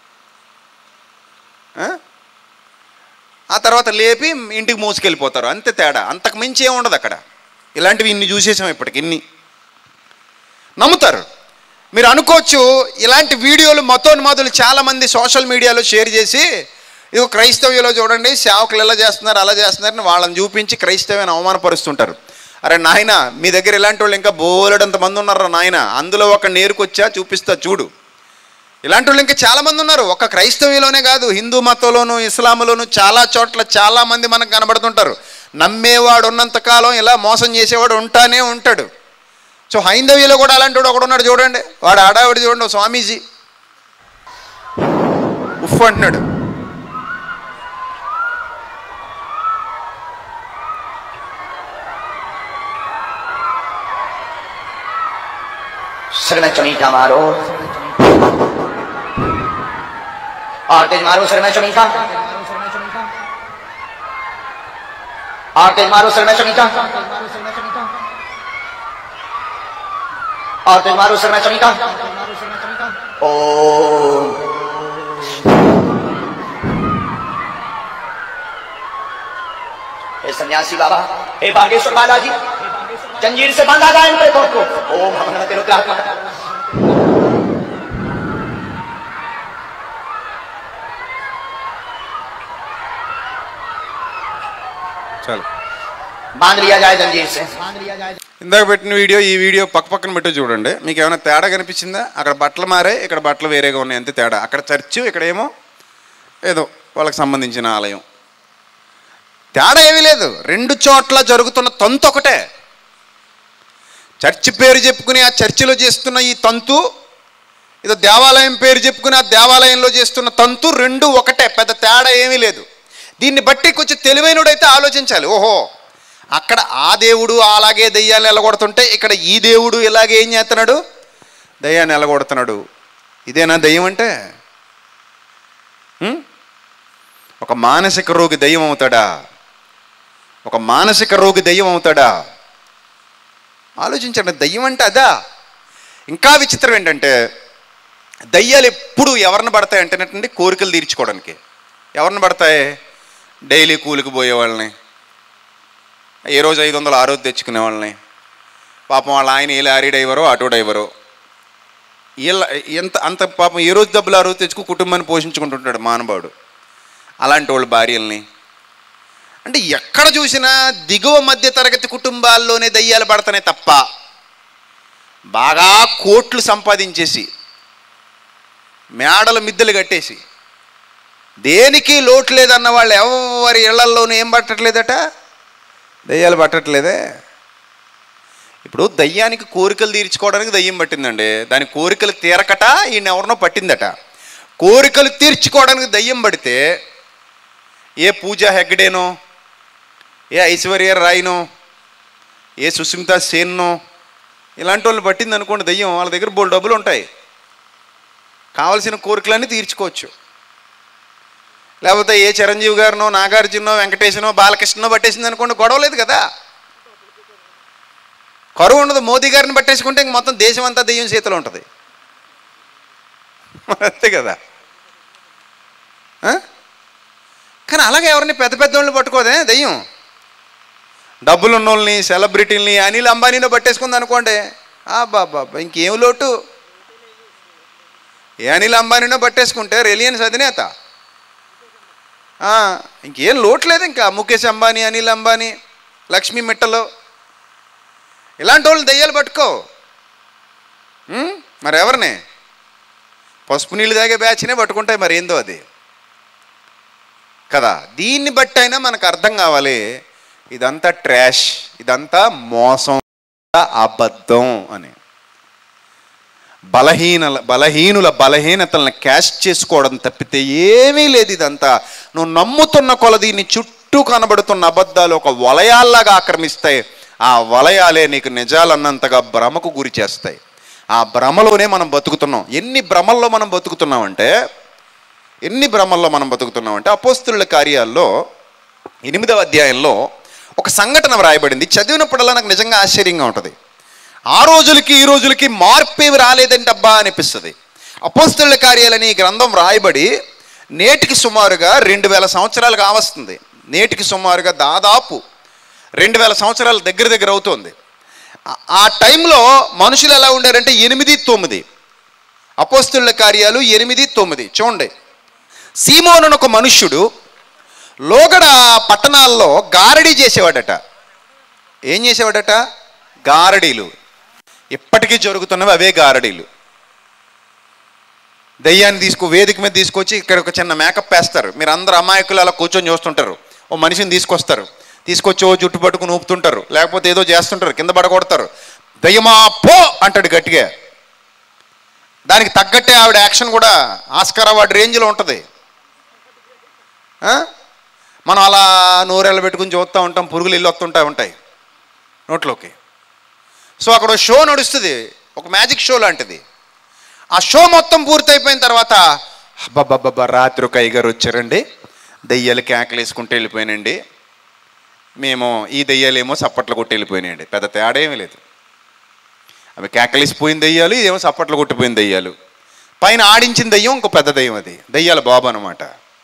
ఆ? ఆ తర్వాత లేపి ఇంటికి మోసుకెళ్ళిపోతారు అంతే తేడా అంతకు మించి ఏం ఉండదు అక్కడ ఇలాంటివి ఇన్ని చూసేసాం ఇప్పటికి ఇన్ని నమ్ముతారు మీరు అనుకోవచ్చు ఇలాంటి వీడియోలు మతోన్మాదులు చాలామంది సోషల్ మీడియాలో షేర్ చేసి ఇదిగో క్రైస్తవ్యంలో చూడండి సేవకులు ఎలా చేస్తున్నారు అలా చేస్తున్నారని వాళ్ళని చూపించి క్రైస్తవ్యాన్ని అవమానపరుస్తుంటారు అరే నాయన మీ దగ్గర ఇలాంటి వాళ్ళు ఇంకా బోలెడంత మంది ఉన్నారు నాయన అందులో ఒక నేరుకొచ్చా చూపిస్తా చూడు ఇలాంటి వాళ్ళు ఇంకా చాలామంది ఉన్నారు ఒక క్రైస్తవ్యంలోనే కాదు హిందూ మతంలోను ఇస్లాంలోను చాలా చోట్ల చాలామంది మనకు కనబడుతుంటారు నమ్మేవాడు ఉన్నంతకాలం ఇలా మోసం చేసేవాడు ఉంటానే ఉంటాడు సో హైందవ్యలో కూడా అలాంటి వాడు ఒకడు ఉన్నాడు చూడండి వాడు ఆడావిడి చూడండి ఓ స్వామీజీ ఉఫ్ అంటున్నాడు सिर में चमीटा मारो और तेज मारो सिर में चमीटा और तेज मारो सिर में चमीटा और तेज मारो सिर में चमीटा ओम हे सन्यासी बाबा हे बागेश्वर बालाजी जंजीर से बांधा जाए इन प्रेतों को ओम हम नमः रुद्रात्मा చాలు बांध लिया जाए जंजीर से ఇందాక పెట్టిన వీడియో ఈ వీడియో పక్క పక్కన పెట్టి చూడండి మీకు ఏమైనా తేడా కనిపించిందా అక్కడ బట్టలు మారే ఇక్కడ బట్టలు వేరేగా ఉన్నాయి అంతే తేడా అక్కడ చర్చ్ ఇక్కడ ఏమో ఏదో వాళ్ళకి సంబంధించిన ఆలయం తేడా ఏమీ లేదు రెండు చోట్ల జరుగుతున్న తంతు ఒకటే చర్చి పేరు చెప్పుకుని ఆ చర్చిలో చేస్తున్న ఈ తంతు ఏదో దేవాలయం పేరు చెప్పుకుని ఆ దేవాలయంలో చేస్తున్న తంతు రెండు ఒకటే పెద్ద తేడా ఏమీ లేదు దీన్ని బట్టి కొంచెం తెలివైనడైతే ఆలోచించాలి ఓహో అక్కడ ఆ దేవుడు అలాగే దెయ్యాన్ని ఎలగొడుతుంటే ఇక్కడ ఈ దేవుడు ఇలాగే ఏం చేస్తున్నాడు దయ్యాన్ని ఎలగొడుతున్నాడు ఇదేనా దయ్యం అంటే హ్మ్? ఒక మానసిక రోగి దయ్యం అవుతాడా ఒక మానసిక రోగి దయ్యం అవుతాడా ఆలోచించండి దయ్యం అంటే అదా ఇంకా విచిత్రం ఏంటంటే దయ్యాలు ఎప్పుడు ఎవరిని పడతాయి అంటేనటండి కోరికలు తీర్చుకోవడానికి ఎవరిని పడతాయి డైలీ కూలికి పోయే వాళ్ళని ఏ రోజు ఐదు వందలు ఆ రోజు తెచ్చుకునే వాళ్ళని పాపం వాళ్ళ ఆయన ఏ లారీ డ్రైవరో ఆటో డ్రైవరో వీళ్ళ ఎంత అంత పాపం ఏ రోజు డబ్బులు ఆ రోజు తెచ్చుకు కుటుంబాన్ని పోషించుకుంటుంటాడు మానవాడు అలాంటి వాళ్ళ భార్యల్ని అంటే ఎక్కడ చూసినా దిగువ మధ్య తరగతి కుటుంబాల్లోనే దయ్యాలు పడతానే తప్ప బాగా కోట్లు సంపాదించేసి మేడల మిద్దెలు కట్టేసి దేనికి లోటు లేదన్న వాళ్ళు ఎవరి ఇళ్లల్లోనూ ఏం పట్టట్లేదట దయ్యాలు పట్టట్లేదే ఇప్పుడు దయ్యానికి కోరికలు తీర్చుకోవడానికి దయ్యం పట్టిందండి దాని కోరికలు తీరకట ఈయన ఎవరినో పట్టిందట కోరికలు తీర్చుకోవడానికి దయ్యం పడితే ఏ పూజా హెగ్డేనో ఏ ఐశ్వర్య రాయ్నో ఏ సుస్మిత సేన్నో ఇలాంటి వాళ్ళు పట్టింది అనుకోండి దయ్యం వాళ్ళ దగ్గర బోల్ డబ్బులు ఉంటాయి కావలసిన కోరికలన్నీ తీర్చుకోవచ్చు లేకపోతే ఏ చిరంజీవి గారినో నాగార్జునో వెంకటేశనో బాలకృష్ణనో పట్టేసింది అనుకోండి గొడవ లేదు కదా కరువు ఉండదు మోదీ గారిని పట్టేసుకుంటే ఇంక మొత్తం దేశం అంతా దెయ్యం చేతిలో ఉంటుంది అంతే కదా ఆ? కానీ అలాగే ఎవరిని పెద్ద పెద్ద వాళ్ళని పట్టుకోదే దెయ్యం డబ్బులు ఉన్నోళ్ళని సెలబ్రిటీలని అనిల్ అంబానీని పట్టేసుకుంది అనుకోండి ఆ బాబా ఇంకేం లోటు ఏ అనిల్ అంబానీనో పట్టేసుకుంటే రిలయన్స్ అధినేత ఆ, ఇంకేం లోటు లేదు ఇంకా ముఖేష్ అంబానీ అనిల్ అంబానీ లక్ష్మీ మిట్టలో ఇలాంటి వాళ్ళు దయ్యాలు పట్టుకో ఉం? మరి ఎవరిని పసుపు నీళ్ళు తాగే బ్యాచ్నే పట్టుకుంటాయి మరి ఏందో అది కదా దీన్ని బట్టి అయినా మనకు అర్థం కావాలి ఇదంతా ట్రాష్ ఇదంతా మోసం అబద్ధం అని బలహీనల బలహీనుల బలహీనతలను క్యాష్ చేసుకోవడం తప్పితే ఏమీ లేదు ఇదంతా నువ్వు నమ్ముతున్న కొలది నీ చుట్టూ కనబడుతున్న అబద్ధాలు ఒక వలయాల్లాగా ఆక్రమిస్తాయి ఆ వలయాలే నీకు నిజాలన్నంతగా భ్రమకు గురి చేస్తాయి ఆ భ్రమలోనే మనం బతుకుతున్నాం ఎన్ని భ్రమల్లో మనం బతుకుతున్నామంటే ఎన్ని భ్రమల్లో మనం బతుకుతున్నామంటే అపోస్తుల కార్యాల్లో ఎనిమిదవ అధ్యాయంలో ఒక సంఘటన వ్రాయబడింది చదివినప్పుడల్లా నాకు నిజంగా ఆశ్చర్యంగా ఉంటుంది ఆ రోజులకి ఈ రోజులకి మార్పేవి రాలేదంటే అబ్బా అనిపిస్తుంది అపోస్తుల కార్యాలని ఈ గ్రంథం రాయబడి నేటికి సుమారుగా రెండు వేల సంవత్సరాలు కావస్తుంది నేటికి సుమారుగా దాదాపు రెండు వేల సంవత్సరాల దగ్గర దగ్గర అవుతుంది ఆ- ఆ టైంలో మనుషులు ఎలా ఉండారంటే ఎనిమిది తొమ్మిది అపోస్తుల కార్యాలు ఎనిమిది తొమ్మిది చూడండి సీమోను ఒక మనుష్యుడు లోగడ పట్టణాల్లో గారడీ చేసేవాడట ఏం చేసేవాడట గారడీలు ఇప్పటికీ జరుగుతున్నవి అవే గారడీలు దయ్యాన్ని తీసుకు వేదిక మీద తీసుకొచ్చి ఇక్కడ ఒక చిన్న మేకప్ వేస్తారు మీరు అందరు అమాయకులు అలా కూర్చొని చూస్తుంటారు ఓ మనిషిని తీసుకొస్తారు తీసుకొచ్చి ఓ జుట్టు పట్టుకుని ఊపుతుంటారు లేకపోతే ఏదో చేస్తుంటారు కింద పడగొడతారు దయ్యమా పో అంటాడు గట్టిగా దానికి తగ్గట్టే ఆవిడ యాక్షన్ కూడా ఆస్కార్ అవార్డు రేంజ్లో ఉంటుంది ఆ? మనం అలా నూరెళ్ళ పెట్టుకుని చూస్తూ ఉంటాం పురుగులు ఇల్లు వస్తుంటా ఉంటాయి నోట్లోకి సో అక్కడ ఒక షో నడుస్తుంది ఒక మ్యాజిక్ షో లాంటిది ఆ షో మొత్తం పూర్తయిపోయిన తర్వాత అబ్బబ్బబ్బబ్బా రాత్రి ఒక అయ్యగారు వచ్చారండి దయ్యాలు కేకలు వేసుకుంటూ వెళ్ళిపోయినండి మేము ఈ దయ్యాలేమో సప్పట్లు కొట్టి వెళ్ళిపోయినాయండి పెద్ద తేడా ఏమీ లేదు అవి కేకలేసిపోయిన దయ్యాలు ఇదేమో సప్పట్లు కొట్టిపోయిన దయ్యాలు పైన ఆడించిన దయ్యం ఇంకో పెద్ద దయ్యం అది దయ్యాల బాబు అనమాట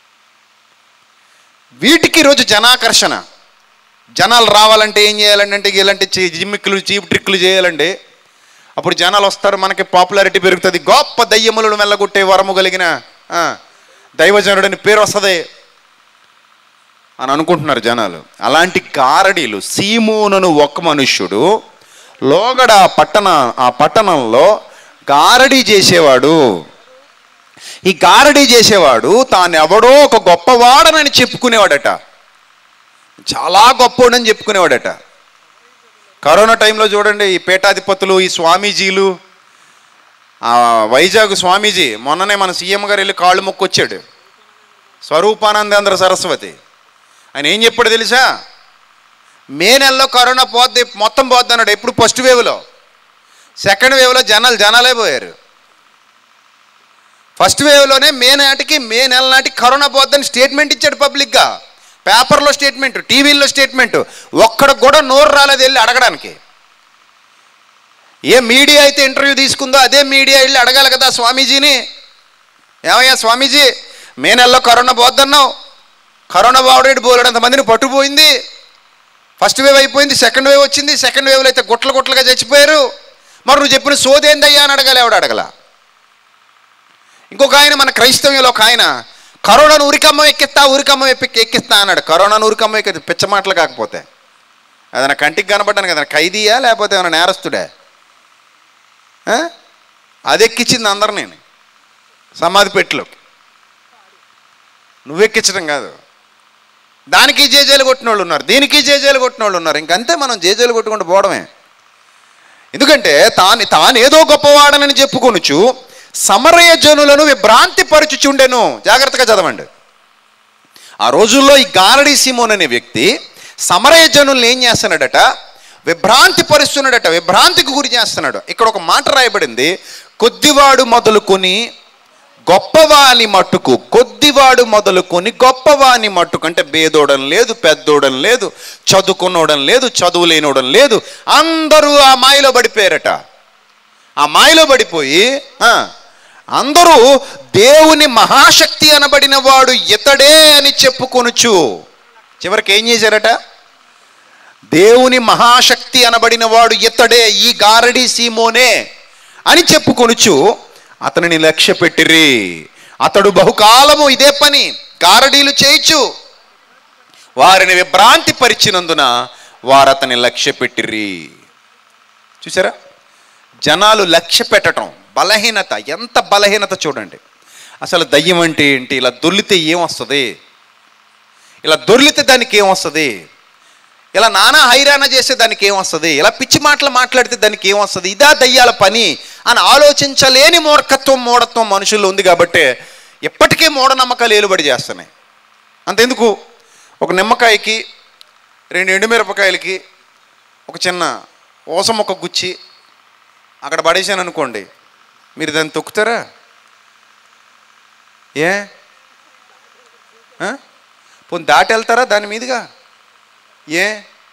వీటికి ఈరోజు జనాకర్షణ జనాలు రావాలంటే ఏం చేయాలంటే అంటే ఇలాంటి చి- జిమ్మిక్కులు చీప్ ట్రిక్లు చేయాలండి అప్పుడు జనాలు వస్తారు మనకి పాపులారిటీ పెరుగుతుంది గొప్ప దయ్యములను వెళ్ళగొట్టే వరము కలిగిన ఆ, దైవజనుడని పేరు వస్తుంది అని అనుకుంటున్నారు జనాలు అలాంటి గారడీలు సీమోనను ఒక మనుష్యుడు లోగడ పట్టణ ఆ పట్టణంలో గారడీ చేసేవాడు ఈ గారడీ చేసేవాడు తాను ఎవడో ఒక గొప్పవాడనని చెప్పుకునేవాడట చాలా గొప్పోడని చెప్పుకునేవాడట కరోనా టైంలో చూడండి ఈ పీఠాధిపతులు ఈ స్వామీజీలు ఆ వైజాగ్ స్వామీజీ మొన్ననే మన సీఎం గారు వెళ్ళి కాళ్ళు మొక్కొచ్చాడు స్వరూపానందేంద్ర సరస్వతి ఆయన ఏం చెప్పాడు తెలుసా మే నెలలో కరోనా పోద్ది మొత్తం పోద్ది అన్నాడు ఎప్పుడు ఫస్ట్ వేవ్లో సెకండ్ వేవ్లో జనాలు జనాలే పోయారు ఫస్ట్ వేవ్లోనే మే నాటికి మే నెల నాటికి కరోనా పోద్దని స్టేట్మెంట్ ఇచ్చాడు పబ్లిక్గా పేపర్లో స్టేట్మెంట్ టీవీల్లో స్టేట్మెంట్ ఒక్కడికి కూడా నోరు రాలేదు వెళ్ళి అడగడానికి ఏ మీడియా అయితే ఇంటర్వ్యూ తీసుకుందో అదే మీడియా వెళ్ళి అడగాలి కదా స్వామీజీని ఏమయ్యా స్వామీజీ మే నెలలో కరోనా పోద్దన్నావు కరోనా బావుడేటి బోలెడంత మందిని పట్టుపోయింది ఫస్ట్ వేవ్ అయిపోయింది సెకండ్ వేవ్ వచ్చింది సెకండ్ వేవ్లో అయితే గుట్టలు గుట్టలుగా చచ్చిపోయారు మరి నువ్వు చెప్పిన సోదేందయ్యా అని అడగాలి ఎవడు అడగల ఇంకొక ఆయన మన క్రైస్తవ్యంలో ఒక ఆయన కరోనాను ఉరికమ్మ ఎక్కిస్తా ఉరికమ్మ ఎక్కి ఎక్కిస్తా అన్నాడు కరోనాను ఉరికమ్మ ఎక్కి పిచ్చ మాటలు కాకపోతే అదన కంటికి కనబడ్డాను కదా ఖైదీయా లేకపోతే ఏమైనా నేరస్తుడే ఆ? అది ఎక్కించింది అందరు నేను సమాధి పెట్టిలోకి నువ్వెక్కించడం కాదు దానికి జేజేలు కొట్టిన వాళ్ళు ఉన్నారు దీనికి జేజేలు కొట్టిన వాళ్ళు ఉన్నారు ఇంకంతే మనం జేజేలు కొట్టుకుంటూ పోవడమే ఎందుకంటే తాను తాను ఏదో గొప్పవాడనని చెప్పుకొనుచు సమరయ జనులను విభ్రాంతి పరుచుచుండెను జాగ్రత్తగా చదవండి ఆ రోజుల్లో ఈ గారడి సిమోన్ అనే వ్యక్తి సమరయ జనుల్ని ఏం చేస్తున్నాడట విభ్రాంతి పరుస్తున్నాడట విభ్రాంతికి గురి చేస్తున్నాడు ఇక్కడ ఒక మాట రాయబడింది కొద్దివాడు మొదలుకొని గొప్పవాని మట్టుకు కొద్దివాడు మొదలుకొని గొప్పవాని మట్టుకు అంటే బేదోడం లేదు పెద్దోడం లేదు చదువుకున్నోడం లేదు చదువు లేనోడం లేదు అందరూ ఆ మాయలో పడిపోయారట ఆ మాయలో పడిపోయి ఆ, అందరూ దేవుని మహాశక్తి అనబడిన వాడు ఇతడే అని చెప్పుకొనుచు చివరికి ఏం చేశారట దేవుని మహాశక్తి అనబడిన వాడు ఇతడే ఈ గారడి సీమోనే అని చెప్పుకొనుచు అతనిని లక్ష్య పెట్టిరి అతడు బహుకాలము ఇదే పని గారడీలు చేయిచు వారిని విభ్రాంతి పరిచినందున వారు అతని లక్ష్య పెట్టిరి చూసారా జనాలు లక్ష్య పెట్టడం బలహీనత ఎంత బలహీనత చూడండి అసలు దయ్యం అంటే ఏంటి ఇలా దొర్లితే ఏం వస్తుంది ఇలా దొర్లితే దానికి ఏం వస్తుంది ఇలా నానా హైరాణ చేస్తే దానికి ఏం వస్తుంది ఇలా పిచ్చి మాటలు మాట్లాడితే దానికి ఏం వస్తుంది ఇదా దయ్యాల పని అని ఆలోచించలేని మూర్ఖత్వం మూఢత్వం మనుషుల్లో ఉంది కాబట్టి ఎప్పటికీ మూఢనమ్మకాలు ఏలుబడి చేస్తున్నాయి అంతెందుకు ఒక నిమ్మకాయకి రెండు ఎండుమిరపకాయలకి ఒక చిన్న ఓస మొక్క గుచ్చి అక్కడ పడేసాను అనుకోండి మీరు దాన్ని తొక్కుతారా ఏ ఆ? పోనీ దాటి వెళ్తారా దాని మీదుగా ఏ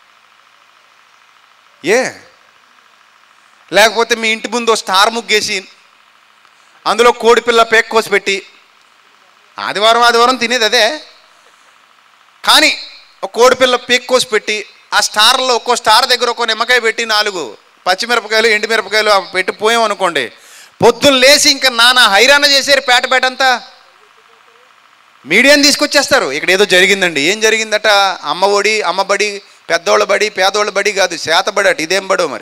ఏ లేకపోతే మీ ఇంటి ముందు ఓ స్టార్ ముగ్గేసి అందులో కోడిపిల్ల పేక్ కోసి పెట్టి ఆదివారం ఆదివారం తినేది అదే కానీ ఒక కోడిపిల్ల పేక్ కోసి పెట్టి ఆ స్టార్లో ఒక్కో స్టార్ దగ్గర ఒక్కో నిమ్మకాయ పెట్టి నాలుగు పచ్చిమిరపకాయలు ఎండుమిరపకాయలు అవి పెట్టి పోయాం అనుకోండి పొద్దున్న లేచి ఇంకా నానా హైరాణ చేశారు పేట పేటంతా మీడియాని తీసుకొచ్చేస్తారు ఇక్కడ ఏదో జరిగిందండి ఏం జరిగిందట అమ్మ ఒడి అమ్మబడి పెద్దోళ్ళ బడి పేదోళ్ళ బడి కాదు శాతబడి అట ఇదేం బడో మరి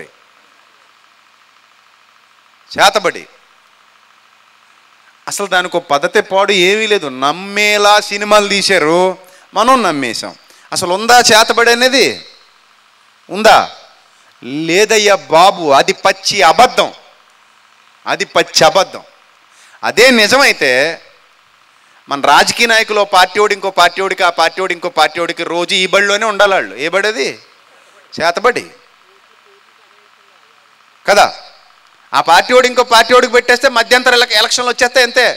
శాతబడి అసలు దానికి ఒక పద్ధతి పాడు ఏమీ లేదు నమ్మేలా సినిమాలు తీశారు మనం నమ్మేశాం అసలు ఉందా చేతబడి అనేది ఉందా లేదయ్యా బాబు అది పచ్చి అబద్ధం అది పచ్చి అబద్ధం అదే నిజమైతే మన రాజకీయ నాయకులు ఓ పార్టీ ఓడి ఇంకో పార్టీ ఓడికి ఆ పార్టీ ఓడి ఇంకో పార్టీ ఓడికి రోజు ఈ బడిలోనే ఉండాలి వాళ్ళు ఏ బడి అది చేతబడి కదా ఆ పార్టీ ఓడి ఇంకో పార్టీ ఓడికి పెట్టేస్తే మధ్యంతర ఎలక్- ఎలక్షన్లు వచ్చేస్తే అంతే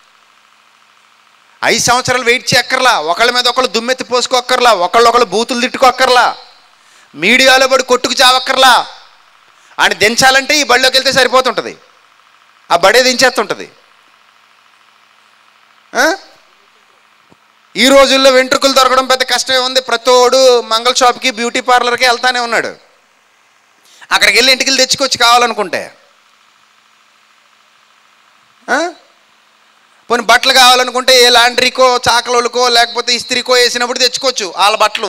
ఐదు సంవత్సరాలు వెయిట్ చేయక్కర్లా ఒకళ్ళ మీద ఒకళ్ళు దుమ్మెత్తి పోసుకోక్కర్లా ఒకళ్ళొకళ్ళు బూతులు తిట్టుకోక్కర్లా మీడియాలో పడి కొట్టుకు చావక్కర్లా ఆయన దించాలంటే ఈ బడిలోకి వెళ్తే సరిపోతుంటుంది ఆ బడే దించేస్తుంటుంది ఆ? ఈ రోజుల్లో వెంట్రుకలు దొరకడం పెద్ద కష్టమే ఉంది ప్రతోడు మంగళ షాప్కి బ్యూటీ పార్లర్కి వెళ్తానే ఉన్నాడు అక్కడికి వెళ్ళి ఇంటికి తెచ్చుకొచ్చి కావాలనుకుంటే ఆ? పోనీ బట్టలు కావాలనుకుంటే ఏ లాండ్రీకో చాకలోలకో లేకపోతే ఇస్త్రీకో వేసినప్పుడు తెచ్చుకోవచ్చు వాళ్ళ బట్టలు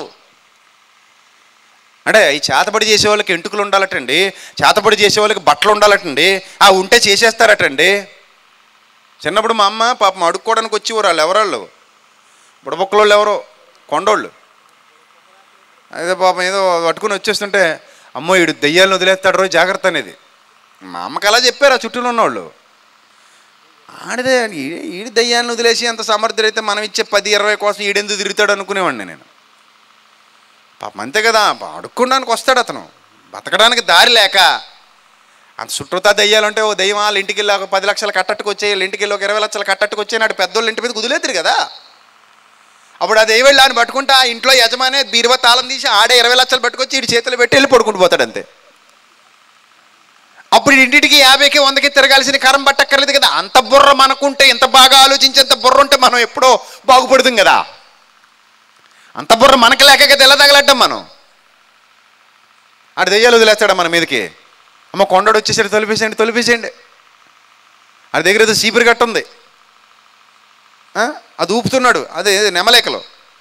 అంటే ఈ చేతబడి చేసే వాళ్ళకి ఎంటుకలు ఉండాలటండి చేతబడి చేసే వాళ్ళకి బట్టలు ఉండాలటండి ఆ ఉంటే చేసేస్తారటండి చిన్నప్పుడు మా అమ్మ పాపం అడుక్కోవడానికి వచ్చి వాళ్ళు ఎవరాళ్ళు బుడబొక్కలోళ్ళు ఎవరో కొండోళ్ళు అదే పాపం ఏదో పట్టుకుని వచ్చేస్తుంటే అమ్మో ఈడు దెయ్యాలను వదిలేస్తాడు రోజు జాగ్రత్త అనేది మా అమ్మకి అలా చెప్పారు ఆ చుట్టూలో ఉన్నవాళ్ళు ఆడిదే ఈ- ఈడి దయ్యాన్ని వదిలేసి అంత సమర్థుడైతే మనం ఇచ్చే పది ఇరవై కోసం ఈడెందుకు తిరుగుతాడు అనుకునేవాడిని నేను పాపం అంతే కదా అడుక్కోడానికి వస్తాడు అతను బతకడానికి దారి లేక అంత చుట్టూతా దయ్యాలంటే ఓ దయ్యం వాళ్ళ ఇంటికి వెళ్ళి ఒక పది లక్షలు కట్టట్టుకు వచ్చే వీళ్ళ ఇంటికి వెళ్ళి ఒక ఇరవై లక్షలు కట్టట్టుకు వచ్చే నాడు పెద్దోళ్ళ ఇంటి మీద కుదిలేదురు కదా అప్పుడు అది వెళ్ళి ఆయన పట్టుకుంటే ఆ ఇంట్లో యజమానే బీరువా తాళం తీసి ఆడే ఇరవై లక్షలు పట్టుకొచ్చి ఇటు చేతులు పెట్టి వెళ్ళి పడుకుంటూ పోతాడు అంతే అప్పుడు ఇంటికి యాభైకి వందకి తిరగాల్సిన కరం పట్టక్కర్లేదు కదా అంత బుర్ర మనకుంటే ఎంత బాగా ఆలోచించేంత బుర్ర ఉంటే మనం ఎప్పుడో బాగుపడుతుంది కదా అంత బుర్ర మనకి లేక కదా ఎలా తగలడ్డాం మనం ఆడు దెయ్యాలు వదిలేస్తాడా మన మీదకి అమ్మ కొండడు వచ్చేసరి తొలిపేసేయండి తొలిపేసేయండి ఆడి దగ్గర ఏదో సీపురు గట్ట ఉంది ఆ? అది ఊపుతున్నాడు అదే నెమలేకలో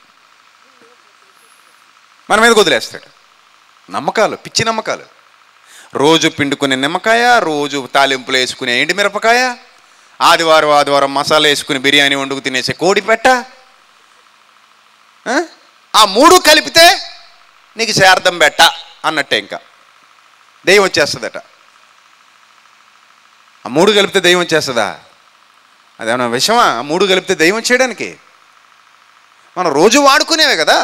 మన మీదకి వదిలేస్తాడు నమ్మకాలు పిచ్చి నమ్మకాలు రోజు పిండుకునే నిమ్మకాయ రోజు తాలింపులు వేసుకునే ఎండి మిరపకాయ ఆదివారం ఆదివారం మసాలా వేసుకుని బిర్యానీ వండుకు తినేసే కోడి పెట్ట ఆ? ఆ మూడు కలిపితే నీకు శార్థం పెట్ట అన్నట్టే ఇంకా దెయ్యం వచ్చేస్తుందట ఆ మూడు కలిపితే దెయ్యం వచ్చేస్తుందా అదేమన్నా విషమా ఆ మూడు కలిపితే దెయ్యం వచ్చేయడానికి మనం రోజు వాడుకునేవే కదా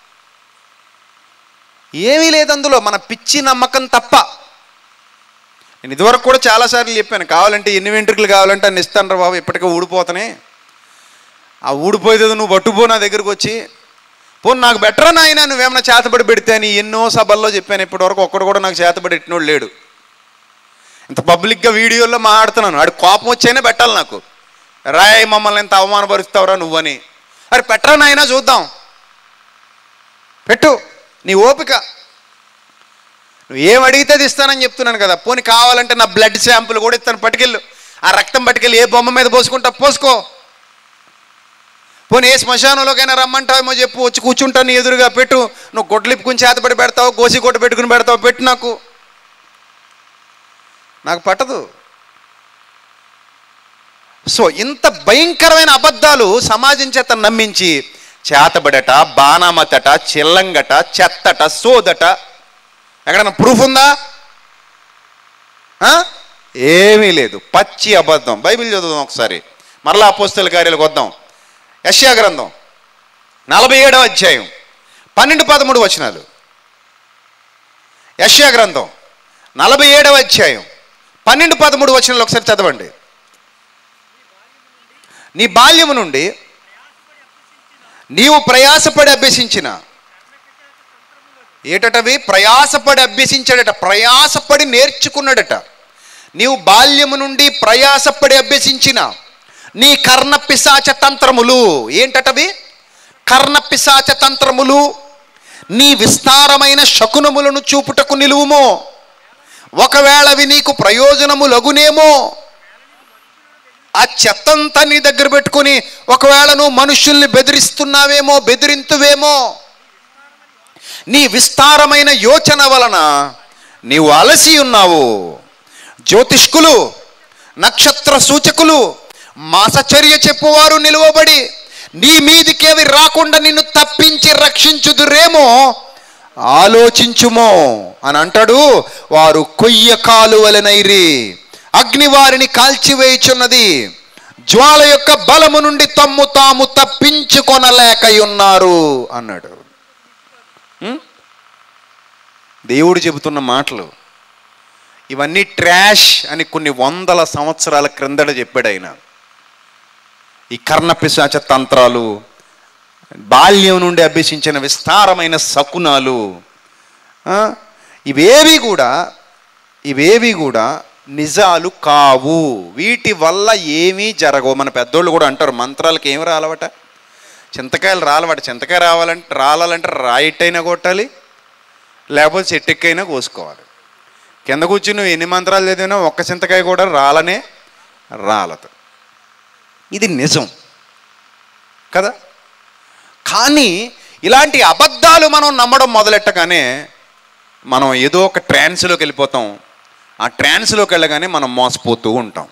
ఏమీ లేదు అందులో మన పిచ్చి నమ్మకం తప్ప నేను ఇదివరకు కూడా చాలాసార్లు చెప్పాను కావాలంటే ఎన్ని వెంట్రుకలు కావాలంటే అన్ని ఇస్తాను రా బాబు ఇప్పటికే ఊడిపోతానే ఆ ఊడిపోయేది నువ్వు పట్టుపో నా దగ్గరకు వచ్చి పో నాకు బెటరా నాయన నువ్వేమన్నా చేతబడి పెడితే అని ఎన్నో సభల్లో చెప్పాను ఇప్పటివరకు ఒక్కడు కూడా నాకు చేతబడి ఎట్టినోడు లేడు ఇంత పబ్లిక్గా వీడియోల్లో మాట్లాడుతున్నాను ఆడు కోపం వచ్చేనే పెట్టాలి నాకు రాయ్ మమ్మల్ని ఎంత అవమానపరుస్తావురా నువ్వని అరే పెట్టరా నాయనా చూద్దాం పెట్టు నీ ఓపిక నువ్వు ఏం అడిగితే అది ఇస్తానని చెప్తున్నాను కదా పోనీ కావాలంటే నా బ్లడ్ శాంపుల్ కూడా ఇస్తాను పట్టుకెళ్ళు ఆ రక్తం పట్టుకెళ్ళి ఏ బొమ్మ మీద పోసుకుంటా పోసుకో పోనీ ఏ శ్మశానంలోకైనా రమ్మంటావేమో చెప్పు వచ్చి కూర్చుంటాను నీ ఎదురుగా పెట్టు నువ్వు గొడ్లిప్పుకుని చేతపడి పెడతావు గోసి కొట్టు పెట్టుకుని పెడతావు పెట్టు నాకు నాకు పట్టదు సో ఇంత భయంకరమైన అబద్ధాలు సమాజం చేత నమ్మించి చేతబడట బాణామతట చిల్లంగట చెత్తట సోదట ఎక్కడన్నా ప్రూఫ్ ఉందా ఆ? ఏమీ లేదు పచ్చి అబద్ధం బైబిల్ చదువుదాం ఒకసారి మరలా అపోస్తల కార్యాలకు వద్దాం యశ్యా గ్రంథం నలభై ఏడవ అధ్యాయం పన్నెండు పదమూడు వచనాలు యశ్యా గ్రంథం నలభై ఏడవ అధ్యాయం పన్నెండు పదమూడు వచనాలు ఒకసారి చదవండి నీ బాల్యము నుండి నీవు ప్రయాసపడి అభ్యసించిన ఏటటవి ప్రయాసపడి అభ్యసించాడట ప్రయాసపడి నేర్చుకున్నాడట నీవు బాల్యము నుండి ప్రయాసపడి అభ్యసించిన నీ కర్ణ పిశాచ తంత్రములు ఏంటటవి కర్ణ పిశాచ తంత్రములు నీ విస్తారమైన శకునములను చూపుటకు నిలువుమో ఒకవేళ అవి నీకు ప్రయోజనము లగునేమో ఆ చెత్తంతా నీ దగ్గర పెట్టుకుని ఒకవేళ నువ్వు మనుషుల్ని బెదిరిస్తున్నావేమో బెదిరింతువేమో నీ విస్తారమైన యోచన వలన నీవు అలసి ఉన్నావు జ్యోతిష్కులు నక్షత్ర సూచకులు మాసచర్య చెప్పువారు నిలువబడి నీ మీదికేవి రాకుండా నిన్ను తప్పించి రక్షించుదురేమో ఆలోచించుమో అని అంటాడు వారు కొయ్య కాలువలనైరి అగ్ని వారిని కాల్చివేయుచున్నది జ్వాల యొక్క బలము నుండి తమ్ము తాము తప్పించుకొనలేకయున్నారు అన్నాడు ఉం? దేవుడు చెబుతున్న మాటలు ఇవన్నీ ట్రాష్ అని కొన్ని వందల సంవత్సరాల క్రిందట చెప్పాడు ఆయన ఈ కర్ణ పిశాచ తంత్రాలు బాల్యం నుండి అభ్యసించిన విస్తారమైన శకునాలు ఆ, ఇవేవి కూడా ఇవేవి కూడా నిజాలు కావు వీటి వల్ల ఏమీ జరగవు మన పెద్దోళ్ళు కూడా అంటారు మంత్రాలకు ఏమి రాలవట చింతకాయలు రాలవట చింతకాయ రావాలంటే రాలాలంటే రాయిట్ అయినా కొట్టాలి లేకపోతే చెట్టెక్కైనా కోసుకోవాలి కింద కూర్చుని నువ్వు ఎన్ని మంత్రాలు చదివినా ఒక్క చింతకాయ కూడా రాలనే రాలదు ఇది నిజం కదా కానీ ఇలాంటి అబద్ధాలు మనం నమ్మడం మొదలెట్టగానే మనం ఏదో ఒక ట్రాన్స్లోకి వెళ్ళిపోతాం ఆ ట్రాన్స్లోకి వెళ్ళగానే మనం మోసపోతూ ఉంటాం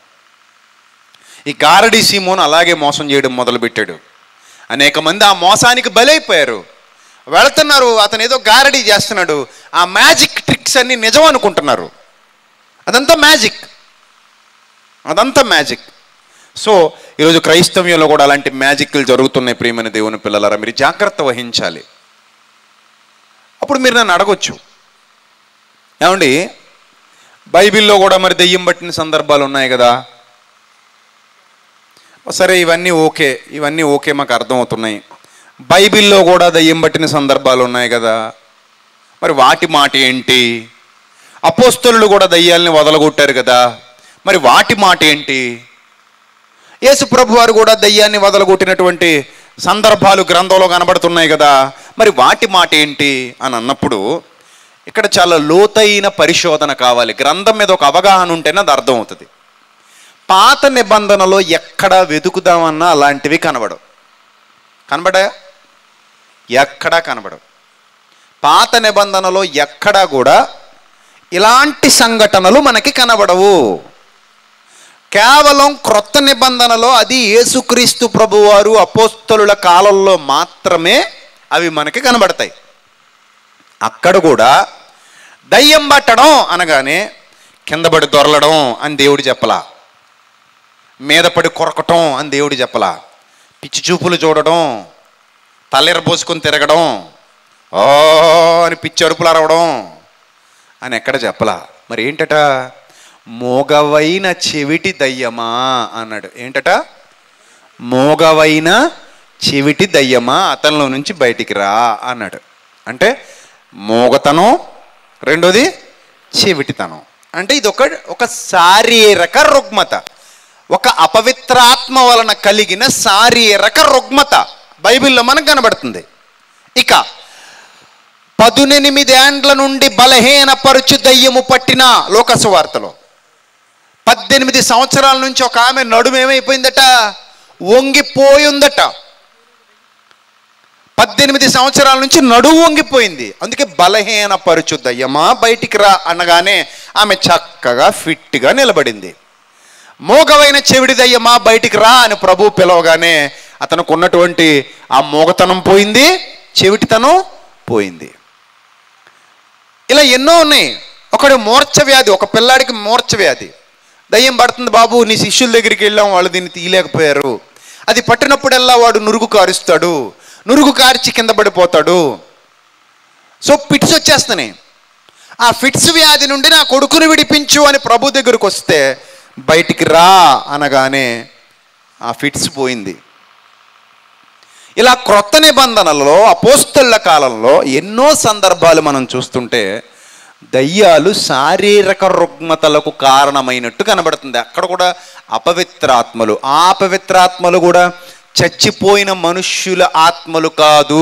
ఈ గారడి సీమోను అలాగే మోసం చేయడం మొదలుపెట్టాడు అనేక మంది ఆ మోసానికి బలైపోయారు వెళుతున్నారు అతను ఏదో గారడీ చేస్తున్నాడు ఆ మ్యాజిక్ ట్రిక్స్ అన్ని నిజం అనుకుంటున్నారు అదంతా మ్యాజిక్ అదంతా మ్యాజిక్ సో ఈరోజు క్రైస్తవ్యంలో కూడా అలాంటి మ్యాజిక్లు జరుగుతున్నాయి ప్రియమైన దేవుని పిల్లలారా మీరు జాగ్రత్త వహించాలి అప్పుడు మీరు నన్ను అడగొచ్చు ఏమండి బైబిల్లో కూడా మరి దెయ్యం పట్టిన సందర్భాలు ఉన్నాయి కదా సరే ఇవన్నీ ఓకే ఇవన్నీ ఓకే మాకు అర్థమవుతున్నాయి బైబిల్లో కూడా దయ్యం పట్టిన సందర్భాలు ఉన్నాయి కదా మరి వాటి మాట ఏంటి అపోస్తలు కూడా దయ్యాల్ని వదలగొట్టారు కదా మరి వాటి మాట ఏంటి యేసు ప్రభు వారు కూడా దయ్యాన్ని వదలగొట్టినటువంటి సందర్భాలు గ్రంథంలో కనబడుతున్నాయి కదా మరి వాటి మాట ఏంటి అని అన్నప్పుడు ఇక్కడ చాలా లోతైన పరిశోధన కావాలి గ్రంథం మీద ఒక అవగాహన ఉంటేనే అది అర్థమవుతుంది పాత నిబంధనలో ఎక్కడ వెతుకుదామన్నా అలాంటివి కనబడవు కనబడాయా ఎక్కడా కనబడవు పాత నిబంధనలో ఎక్కడా కూడా ఇలాంటి సంఘటనలు మనకి కనబడవు కేవలం క్రొత్త నిబంధనలో అది యేసుక్రీస్తు ప్రభువారు అపోస్తలుల కాలంలో మాత్రమే అవి మనకి కనబడతాయి అక్కడ కూడా దయ్యం పట్టడం అనగానే కిందపడి దొరలడం అని దేవుడు చెప్పలా మీద పడి కొరకటం అని దేవుడు చెప్పలా పిచ్చి చూపులు చూడడం తలెరబోసుకొని తిరగడం ఓ అని పిచ్చి అరుపులు అరవడం అని ఎక్కడ చెప్పలా మరి ఏంటట మోగవైన చెవిటి దయ్యమా అన్నాడు ఏంటట మోగవైన చెవిటి దయ్యమా అతనిలో నుంచి బయటికి రా అన్నాడు అంటే మోగతనం రెండోది చెవిటితనం అంటే ఇది ఒక ఒక శారీరక రుగ్మత ఒక అపవిత్రాత్మ వలన కలిగిన శారీరక రుగ్మత బైబిల్లో మనకు కనబడుతుంది ఇక పదునెనిమిదేండ్ల నుండి బలహీనపరుచు దయ్యము పట్టిన లోకసు వార్తలో పద్దెనిమిది సంవత్సరాల నుంచి ఒక ఆమె నడుము ఏమైపోయిందట వంగిపోయిందట పద్దెనిమిది సంవత్సరాల నుంచి నడువు వంగిపోయింది అందుకే బలహీన పరుచు దయ్యమా బయటికి రా అనగానే ఆమె చక్కగా ఫిట్గా నిలబడింది మోగవైన చెవిడి దయ్యమా బయటికి రా అని ప్రభు పిలవగానే అతనికి ఉన్నటువంటి ఆ మోగతనం పోయింది చెవిటితనం పోయింది ఇలా ఎన్నో ఉన్నాయి ఒకడు మూర్ఛ వ్యాధి ఒక పిల్లాడికి మూర్ఛ వ్యాధి దయ్యం పడుతుంది బాబు నీ శిష్యుల దగ్గరికి వెళ్ళాం వాళ్ళు దీన్ని తీయలేకపోయారు అది పట్టినప్పుడల్లా వాడు నురుగు కారుస్తాడు నురుగు కార్చి కింద పడిపోతాడు సో ఫిట్స్ వచ్చేస్తున్నాయి ఆ ఫిట్స్ వ్యాధి నుండి నా కొడుకుని విడిపించు అని ప్రభు దగ్గరకు వస్తే బయటికి రా అనగానే ఆ ఫిట్స్ పోయింది ఇలా క్రొత్త నిబంధనలలో అపోస్తుల కాలంలో ఎన్నో సందర్భాలు మనం చూస్తుంటే దయ్యాలు శారీరక రుగ్మతలకు కారణమైనట్టు కనబడుతుంది అక్కడ కూడా అపవిత్రాత్మలు ఆ అపవిత్రాత్మలు కూడా చచ్చిపోయిన మనుష్యుల ఆత్మలు కాదు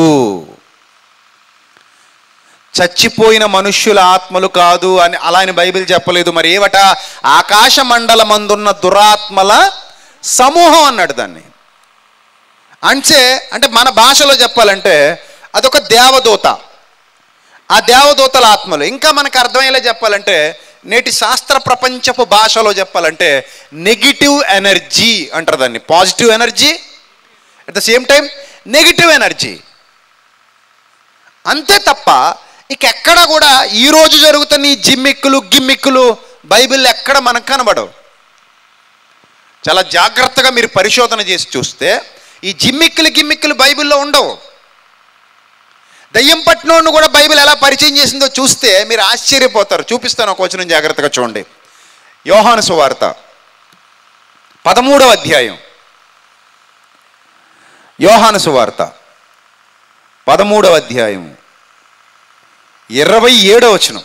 చచ్చిపోయిన మనుష్యుల ఆత్మలు కాదు అని అలా అని బైబిల్ చెప్పలేదు మరి ఏవట ఆకాశ మండలమందున్న దురాత్మల సమూహం అన్నాడు దాన్ని అంటే అంటే మన భాషలో చెప్పాలంటే అదొక దేవదూత ఆ దేవదూతల ఆత్మలు ఇంకా మనకు అర్థమయ్యేలా చెప్పాలంటే నేటి శాస్త్ర ప్రపంచపు భాషలో చెప్పాలంటే నెగిటివ్ ఎనర్జీ అంటారు దాన్ని positive energy at the same time negative energy అంతే తప్ప ఇక ఎక్కడ కూడా ఈ రోజు జరుగుతున్న ఈ జిమ్మిక్కులు గిమ్మిక్కులు బైబిల్ ఎక్కడ మనకు కనబడవు చాలా జాగ్రత్తగా మీరు పరిశోధన చేసి చూస్తే ఈ జిమ్మిక్కులు గిమ్మిక్కులు బైబిల్లో ఉండవు దయ్యం పట్టినోడిని కూడా బైబిల్ ఎలా పరిచయం చేసిందో చూస్తే మీరు ఆశ్చర్యపోతారు చూపిస్తాను ఒక వచనం జాగ్రత్తగా చూడండి యోహాను సువార్త పదమూడవ అధ్యాయం యోహాను సువార్త పదమూడవ అధ్యాయం ఇరవై ఏడవ వచనం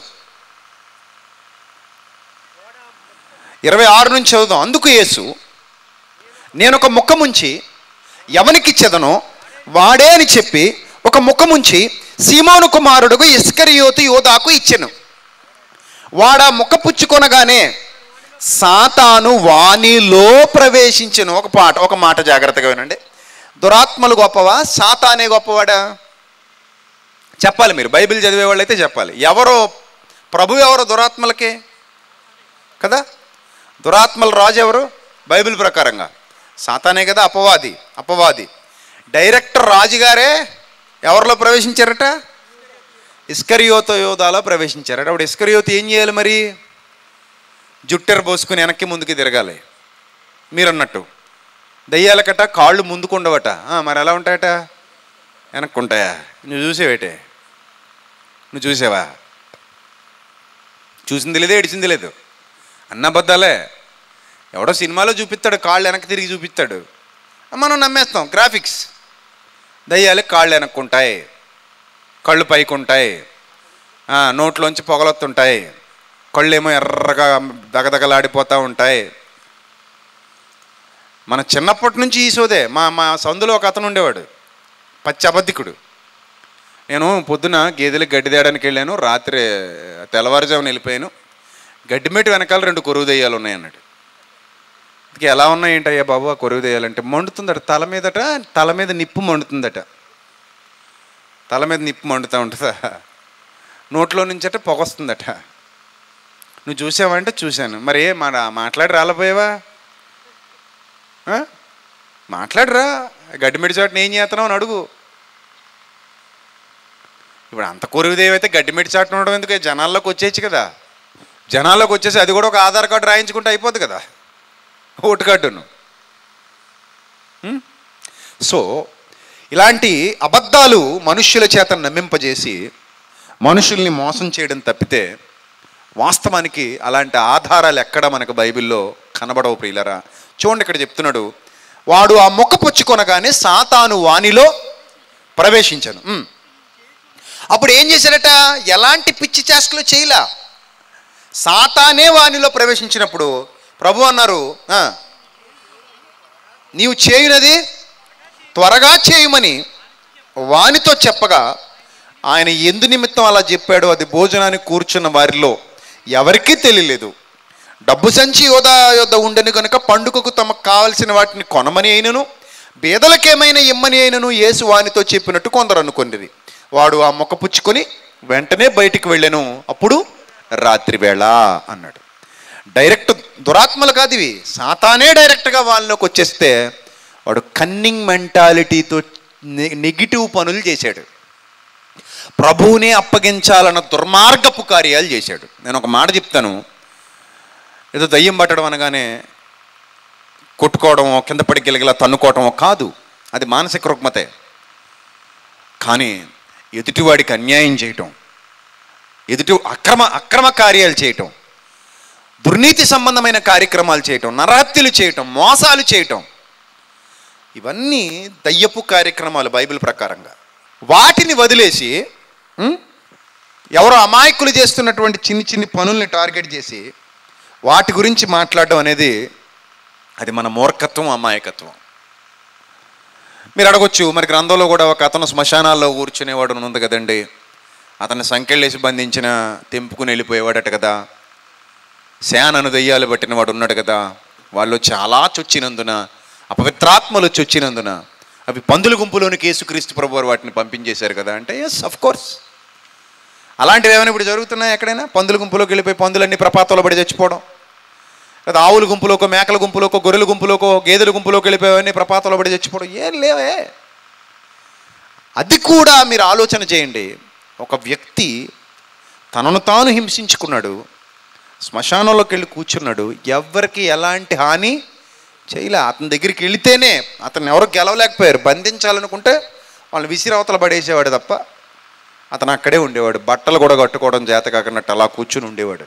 ఇరవై ఆరు నుంచి చదువుదాం అందుకు యేసు నేను ఒక ముక్క ముంచి ఎవనికిచ్చెదనో వాడే అని చెప్పి ఒక ముక్క ముంచి సీమోను కుమారుడుకు ఇస్కరియోతు యోధాకు ఇచ్చెను వాడా ముక్క పుచ్చుకొనగానే సాతాను వాణిలో ప్రవేశించెను ఒక పాట ఒక మాట జాగ్రత్తగా వినండి దురాత్మలు గొప్పవా సాతానే గొప్పవాడా చెప్పాలి మీరు బైబిల్ చదివే వాళ్ళు అయితే చెప్పాలి ఎవరో ప్రభు ఎవరో దురాత్మలకి కదా దురాత్మల రాజు ఎవరు బైబిల్ ప్రకారంగా సాతానే కదా అపవాది అపవాది డైరెక్టర్ రాజుగారే ఎవరిలో ప్రవేశించారట ఇస్కరియోత యోధాలో ప్రవేశించారట అప్పుడు ఇస్కరియోత ఏం చేయాలి మరి జుట్టెర పోసుకుని వెనక్కి ముందుకి తిరగాలి మీరు అన్నట్టు దయ్యాలకట కాళ్ళు ముందుకుండవట ఆ, మరి ఎలా ఉంటాయట వెనక్కుంటాయా నువ్వు చూసేవేటే నువ్వు చూసావా చూసింది లేదు ఏడిచింది లేదు అన్న అబద్ధాలే ఎవడో సినిమాలో చూపిస్తాడు కాళ్ళు వెనక్కి తిరిగి చూపిస్తాడు మనం నమ్మేస్తాం గ్రాఫిక్స్ దయ్యాలు కాళ్ళు వెనక్కుంటాయి కళ్ళు పైకి ఉంటాయి ఆ, నోట్లోంచి పొగలొత్తుంటాయి కళ్ళు ఏమో ఎర్రగా దగదగలాడిపోతూ ఉంటాయి మన చిన్నప్పటి నుంచి ఈ సోదే మా మా సందులో ఒక అతను ఉండేవాడు పచ్చి అబద్ధికుడు నేను పొద్దున గేదెలకు గడ్డి తేయడానికి వెళ్ళాను రాత్రి తెల్లవారుజామున వెళ్ళిపోయాను గడ్డిమేటి వెనకాల రెండు కొరువు దెయ్యాలు ఉన్నాయన్నాడు ఇది ఎలా ఉన్నాయి ఏంటయ్యా బాబు ఆ కొరువు దెయ్యాలంటే మండుతుందట తల మీదట తల మీద నిప్పు మండుతుందట తల మీద నిప్పు మండుతూ ఉంటుందా నోట్లో నుంచట పొగ వస్తుందట నువ్వు చూసావంటే చూశాను మరి ఏ మన మాట్లాడి రాలిపోయావా ఆ? మాట్లాడరా గడ్డిమిడి చోటని ఏం చేస్తున్నావు అని అడుగు ఇప్పుడు అంత కొరువుదేవైతే గడ్డిమిడి చాటున ఉండడం ఎందుకు జనాల్లోకి వచ్చేయచ్చు కదా జనాల్లోకి వచ్చేసి అది కూడా ఒక ఆధార్ కార్డు రాయించుకుంటే అయిపోద్ది కదా ఓటు కార్డును ఉం? సో ఇలాంటి అబద్ధాలు మనుష్యుల చేత నమ్మింపజేసి మనుషుల్ని మోసం చేయడం తప్పితే వాస్తవానికి అలాంటి ఆధారాలు ఎక్కడ మనకు బైబిల్లో కనబడవు ప్రియులరా చూడండి ఇక్కడ చెప్తున్నాడు వాడు ఆ మొక్క పుచ్చుకొనగానే సాతాను వానిలో ప్రవేశించను ఉమ్. అప్పుడు ఏం చేశాడట ఎలాంటి పిచ్చి చేష్టలు చేయలా సాతానే వానిలో ప్రవేశించినప్పుడు ప్రభు అన్నారు "ఆ, నీవు చేయునది త్వరగా చేయుమని వానితో చెప్పగా ఆయన ఎందు నిమిత్తం అలా చెప్పాడు అది భోజనానికి కూర్చున్న వారిలో ఎవరికీ తెలియలేదు డబ్బు సంచి యోధా యొద్ద ఉండని కనుక పండుగకు తమకు కావలసిన వాటిని కొనమని అయినను బేదలకేమైనా ఇమ్మని అయినను యేసు వానితో చెప్పినట్టు కొందరు అనుకొనిది వాడు ఆ మొక్క పుచ్చుకొని వెంటనే బయటికి వెళ్ళాను అప్పుడు రాత్రి వేళ అన్నాడు డైరెక్ట్ దురాత్మలు కాదు ఇవి సాతానే డైరెక్ట్గా వాళ్ళలోకి వచ్చేస్తే వాడు కన్నింగ్ మెంటాలిటీతో నెగిటివ్ పనులు చేశాడు ప్రభువునే అప్పగించాలన్న దుర్మార్గపు కార్యాలు చేశాడు నేను ఒక మాట చెప్తాను ఏదో దయ్యం పట్టడం అనగానే కొట్టుకోవడమో కింద పడి గిలగిలా తన్నుకోవటమో కాదు అది మానసిక రుగ్మతే కానీ ఎదుటివాడికి అన్యాయం చేయటం ఎదుటి అక్రమ అక్రమ కార్యాలు చేయటం దుర్నీతి సంబంధమైన కార్యక్రమాలు చేయటం నరహత్యలు చేయటం మోసాలు చేయటం ఇవన్నీ దయ్యపు కార్యక్రమాలు బైబిల్ ప్రకారంగా వాటిని వదిలేసి ఉం? ఎవరో అమాయకులు చేస్తున్నటువంటి చిన్ని చిన్ని పనుల్ని టార్గెట్ చేసి వాటి గురించి మాట్లాడడం అనేది అది మన మూర్ఖత్వం అమాయకత్వం మీరు అడగొచ్చు మరి గ్రంథంలో కూడా ఒక అతను శ్మశానాల్లో కూర్చునేవాడు ఉంది కదండి అతన్ని సంఖ్యలేసి బంధించిన తెంపుకుని వెళ్ళిపోయేవాడట కదా శానను దెయ్యాలు పట్టిన వాడు ఉన్నాడు కదా వాళ్ళు చాలా చొచ్చినందున అపవిత్రాత్మలు చొచ్చినందున అవి పందుల గుంపులోనికి యేసుక్రీస్తు ప్రభు వారు వాటిని పంపించేశారు కదా అంటే ఎస్ అఫ్ కోర్స్ అలాంటివి ఏమైనా ఇప్పుడు జరుగుతున్నాయి ఎక్కడైనా పందుల గుంపులోకి వెళ్ళిపోయి పందులన్నీ ప్రపాతంలో పడి చచ్చిపోవడం లేదా ఆవుల గుంపులోకో మేకల గుంపులోకో గొర్రెల గుంపులోకో గేదెల గుంపులోకి వెళ్ళిపోయేవన్నీ ప్రపాతంలో పడి చచ్చిపోవడం ఏం లేవే అది కూడా మీరు ఆలోచన చేయండి ఒక వ్యక్తి తనను తాను హింసించుకున్నాడు శ్మశానంలోకి వెళ్ళి కూర్చున్నాడు ఎవ్వరికి ఎలాంటి హాని చేయలే అతని దగ్గరికి వెళితేనే అతను ఎవరు గెలవలేకపోయారు బంధించాలనుకుంటే వాళ్ళని విసిరవతల పడేసేవాడు తప్ప అతను అక్కడే ఉండేవాడు బట్టలు కూడా కట్టుకోవడం చేత కాకున్నట్టు అలా కూర్చుని ఉండేవాడు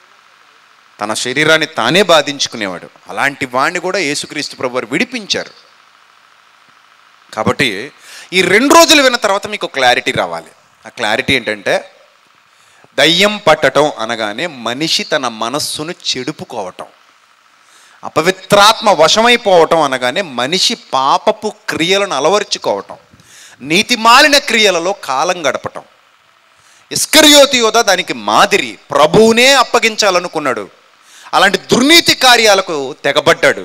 తన శరీరాన్ని తానే బాధించుకునేవాడు అలాంటి వాణ్ణి కూడా యేసుక్రీస్తు ప్రభు వారు విడిపించారు కాబట్టి ఈ రెండు రోజులు విన్న తర్వాత మీకు క్లారిటీ రావాలి ఆ క్లారిటీ ఏంటంటే దయ్యం పట్టడం అనగానే మనిషి తన మనస్సును చెడుపుకోవటం అపవిత్రాత్మ వశమైపోవటం అనగానే మనిషి పాపపు క్రియలను అలవర్చుకోవటం నీతిమాలిన క్రియలలో కాలం గడపటం ఇస్కరియోతి యోధ దానికి మాదిరి ప్రభువునే అప్పగించాలనుకున్నాడు అలాంటి దుర్నీతి కార్యాలకు తెగబడ్డాడు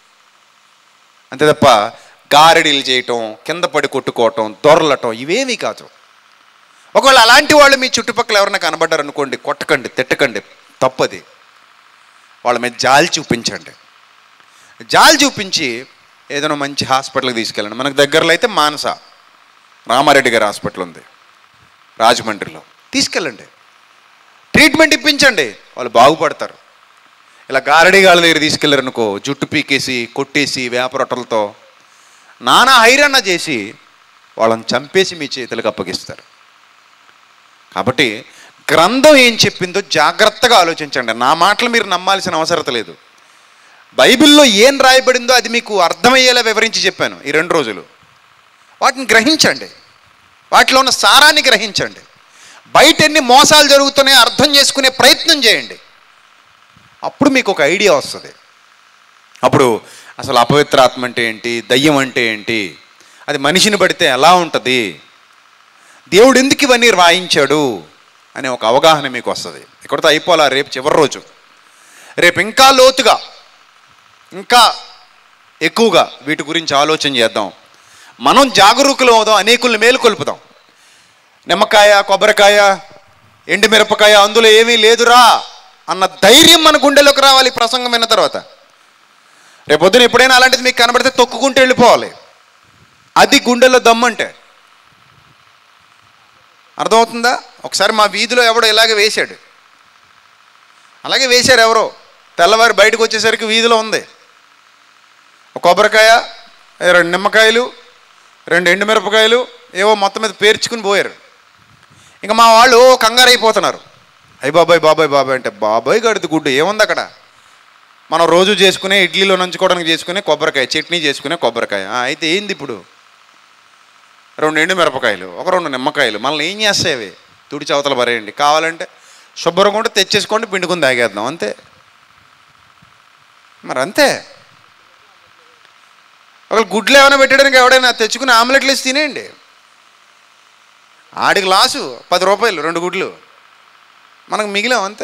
అంతే తప్ప గారడీలు చేయటం కింద పడి కొట్టుకోవటం దొరలటం ఇవేమీ కాదు ఒకవేళ అలాంటి వాళ్ళు మీ చుట్టుపక్కల ఎవరైనా కనబడ్డారు అనుకోండి కొట్టకండి తిట్టకండి తప్పది వాళ్ళ మీద జాలి చూపించండి జాలి చూపించి ఏదైనా మంచి హాస్పిటల్కి తీసుకెళ్ళండి మనకు దగ్గరలో అయితే మానస రామారెడ్డి గారి హాస్పిటల్ ఉంది రాజమండ్రిలో తీసుకెళ్ళండి ట్రీట్మెంట్ ఇప్పించండి వాళ్ళు బాగుపడతారు ఇలా గారడీ గాళ్ళ దగ్గర తీసుకెళ్ళారు అనుకో జుట్టు పీకేసి కొట్టేసి వేపరొట్టలతో నానా హైరాణ చేసి వాళ్ళని చంపేసి మీ చేతులకు అప్పగిస్తారు కాబట్టి గ్రంథం ఏం చెప్పిందో జాగ్రత్తగా ఆలోచించండి నా మాటలు మీరు నమ్మాల్సిన అవసరత లేదు బైబిల్లో ఏం రాయబడిందో అది మీకు అర్థమయ్యేలా వివరించి చెప్పాను ఈ రెండు రోజులు వాటిని గ్రహించండి వాటిలో ఉన్న సారాన్ని గ్రహించండి బయట ఎన్ని మోసాలు జరుగుతున్నాయో అర్థం చేసుకునే ప్రయత్నం చేయండి అప్పుడు మీకు ఒక ఐడియా వస్తుంది అప్పుడు అసలు అపవిత్రాత్మ అంటే ఏంటి దయ్యం అంటే ఏంటి అది మనిషిని పడితే ఎలా ఉంటుంది దేవుడు ఎందుకు ఇవన్నీ రాయించాడు అనే ఒక అవగాహన మీకు వస్తుంది ఇక్కడితో అయిపోలా రేపు చివరి రోజు రేపు ఇంకా లోతుగా ఇంకా ఎక్కువగా వీటి గురించి ఆలోచన చేద్దాం మనం జాగరూకులు అవుదాం అనేకుల్ని మేలుకొల్పుదాం నిమ్మకాయ కొబ్బరికాయ ఎండుమిరపకాయ అందులో ఏమీ లేదురా అన్న ధైర్యం మన గుండెలోకి రావాలి ఈ ప్రసంగం విన్న తర్వాత రేపొద్దున ఎప్పుడైనా అలాంటిది మీకు కనబడితే తొక్కుకుంటూ వెళ్ళిపోవాలి అది గుండెలో దమ్మంటే అర్థమవుతుందా ఒకసారి మా వీధిలో ఎవడో ఇలాగే వేశాడు అలాగే వేశారు ఎవరో తెల్లవారి బయటకు వచ్చేసరికి వీధిలో ఉంది ఒక కొబ్బరికాయ రెండు నిమ్మకాయలు రెండు ఎండుమిరపకాయలు ఏవో మొత్తం మీద పేర్చుకుని పోయారు ఇంకా మా వాళ్ళు కంగారు అయిపోతున్నారు అయ్యి బాబాయ్ బాబాయ్ బాబాయ్ అంటే బాబాయ్ గడిది గుడ్డు ఏముంది అక్కడ మనం రోజు చేసుకునే ఇడ్లీలో నంచుకోవడానికి చేసుకునే కొబ్బరికాయ చట్నీ చేసుకునే కొబ్బరికాయ ఆ, అయితే ఏంది ఇప్పుడు రెండు ఎండు మిరపకాయలు ఒక రెండు నిమ్మకాయలు మనల్ని ఏం చేస్తాయి అవి తుడిచి అవతల పరేయండి కావాలంటే శుభ్రంగా ఉంటే తెచ్చేసుకోండి పిండుకుని తాగేద్దాం అంతే మరి అంతే ఒకవేళ గుడ్లు ఏమైనా పెట్టడానికి ఎవడైనా తెచ్చుకుని ఆమ్లెట్లు వేసి తినేయండి ఆడికి లాసు పది రూపాయలు రెండు గుడ్లు మనకు మిగిలాం అంతే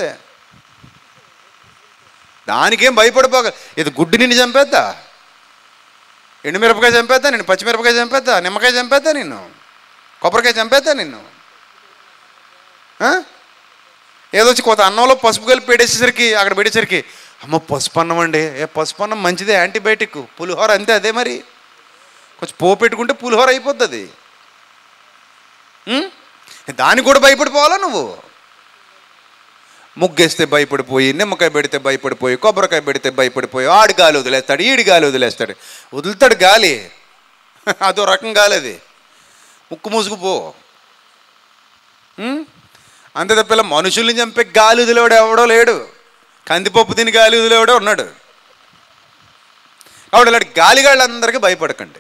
దానికేం భయపడిపోక ఇది గుడ్డు నిన్ను చంపేద్దా ఎండుమిరపకాయ చంపేద్దా నిన్ను పచ్చిమిరపకాయ చంపేద్దా నిమ్మకాయ చంపేద్దా నిన్ను కొబ్బరికాయ చంపేద్దా నిన్ను ఆ? ఏదో వచ్చి కొత్త అన్నంలో పసుపు కలిపి పెట్టేసేసరికి అక్కడ పెట్టేసరికి అమ్మ పసుపు అన్నం అండి ఏ పసుపు అన్నం మంచిదే యాంటీబయాటిక్ పులిహోర అంతే అదే మరి కొంచెం పో పెట్టుకుంటే పులిహోర అయిపోతుంది ఉం? దానికి కూడా భయపడిపోవాలా నువ్వు ముగ్గేస్తే భయపడిపోయి నిమ్మకాయ పెడితే భయపడిపోయి కొబ్బరికాయ పెడితే భయపడిపోయి ఆడి గాలి వదిలేస్తాడు ఈడి గాలి వదిలేస్తాడు వదులుతాడు గాలి అదో రకం గాలి అది ముక్కు మూసుకుపో ఉం? అంతే తప్పిల్ల మనుషుల్ని చంపే గాలి వదిలేవాడు ఎవడో లేడు కందిపప్పు తిని గాలి వదిలేవాడే ఉన్నాడు కాబట్టి ఇలాంటి గాలిగాళ్ళందరికీ భయపడకండి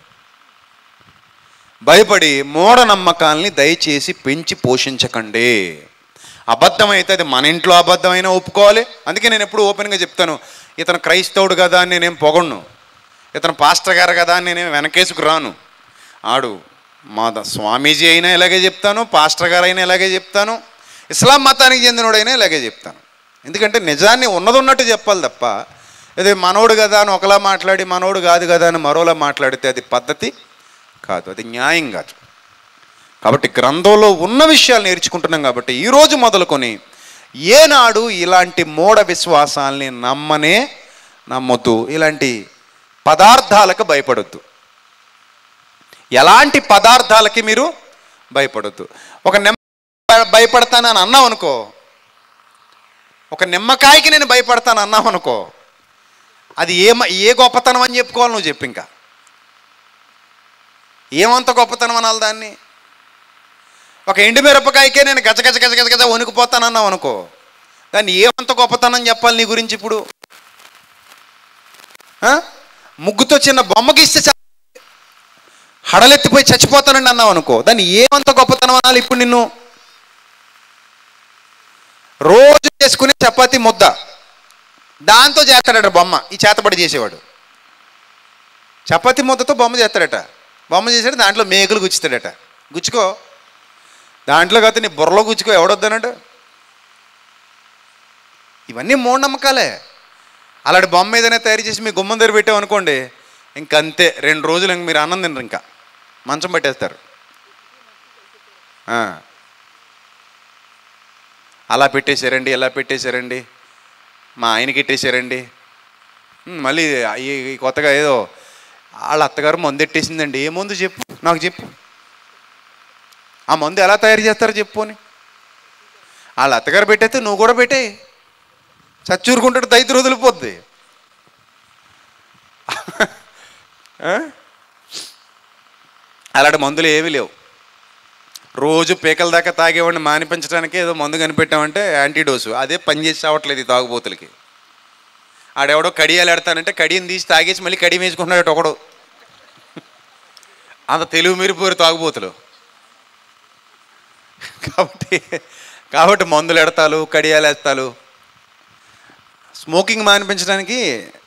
భయపడి మూఢనమ్మకాల్ని దయచేసి పెంచి పోషించకండి అబద్ధమైతే అది మన ఇంట్లో అబద్ధమైనా ఒప్పుకోవాలి అందుకే నేను ఎప్పుడు ఓపెన్గా చెప్తాను ఇతను క్రైస్తవుడు కదా అని నేనేం పొగడ్ను ఇతను పాస్టర్ గారు కదా అని నేనేం వెనకేసుకు రాను ఆడు మా ద- స్వామీజీ అయినా ఇలాగే చెప్తాను పాస్టర్ గారు అయినా ఇలాగే చెప్తాను ఇస్లాం మతానికి చెందినోడైనా ఇలాగే చెప్తాను ఎందుకంటే నిజాన్ని ఉన్నది ఉన్నట్టు చెప్పాలి తప్ప అదే మనోడు కదా అని ఒకలా మాట్లాడి మనోడు కాదు కదా అని మరోలా మాట్లాడితే అది పద్ధతి కాదు అది న్యాయం కాదు కాబట్టి గ్రంథంలో ఉన్న విషయాలు నేర్చుకుంటున్నాం కాబట్టి ఈరోజు మొదలుకొని ఏనాడు ఇలాంటి మూఢ విశ్వాసాల్ని నమ్మనే నమ్మొద్దు ఇలాంటి పదార్థాలకు భయపడొద్దు ఎలాంటి పదార్థాలకి మీరు భయపడొద్దు ఒక నిమ్మ భయపడతానని అన్నావు అనుకో ఒక నిమ్మకాయకి నేను భయపడతాను అన్నావు అనుకో అది ఏ మ- ఏ గొప్పతనం అని చెప్పుకోవాలి నువ్వు చెప్పు ఇంకా ఏమంత గొప్పతనం అనాలి దాన్ని ఒక ఎండు మిరపకాయకే నేను గజ గజ గజ గజ గజ వణికిపోతానన్నావు అనుకో దాన్ని ఏమంత గొప్పతనం చెప్పాలి నీ గురించి ఇప్పుడు ఆ? ముగ్గుతో చిన్న బొమ్మకి ఇస్తే చాలు. హడలెత్తిపోయి చచ్చిపోతానండి అన్నావు అనుకో దాన్ని ఏమంత గొప్పతనం అనాలి ఇప్పుడు నిన్ను రోజు చేసుకునే చపాతీ ముద్ద దాంతో చేస్తాడట బొమ్మ ఈ చేతబడి చేసేవాడు చపాతీ ముద్దతో బొమ్మ చేస్తాడట బొమ్మ చేసాడు దాంట్లో మేకులు గుచ్చుతాడట గుచ్చుకో దాంట్లో కాదు నీ బుర్రలో గుచ్చుకో ఎవడొద్దన్నాడు ఇవన్నీ మూఢనమ్మకాలే అలాంటి బొమ్మ ఏదైనా తయారు చేసి మీ గుమ్మం దగ్గర పెట్టాం అనుకోండి ఇంకంతే రెండు రోజులు ఇంక మీరు అన్నం తినరు ఇంకా మంచం పెట్టేస్తారు ఆ. అలా పెట్టేశారండి ఇలా పెట్టేశారండి మా ఆయనకి ఇట్టేశారండి ఉమ్, మళ్ళీ ఈ ఈ కొత్తగా ఏదో వాళ్ళ అత్తగారు మందు ఎట్టేసిందండి ఏ మందు చెప్పు నాకు చెప్పు ఆ మందు ఎలా తయారు చేస్తారో చెప్పు అని వాళ్ళ అత్తగారు పెట్టేస్తే నువ్వు కూడా పెట్టే చచ్చూరుకుంటాడు దైత్రు వదిలిపోద్ది ఆ? అలాంటి మందులు ఏమీ లేవు రోజు పీకల దాకా తాగేవాడిని మానిపించడానికి ఏదో మందు కనిపెట్టామంటే యాంటీడోసు అదే పని చేసి రావట్లేదు ఈ తాగుబోతులకి ఆడెవడో కడియాలు ఎడతానంటే కడియని తీసి తాగేసి మళ్ళీ కడియం వేసుకుంటున్నాడు ఒకడు అంత తెలుగు మీరిపోయారు తాగుబోతులు కాబట్టి కాబట్టి మందులు ఎడతాలు కడియాలు వేస్తాలు స్మోకింగ్ మానిపించడానికి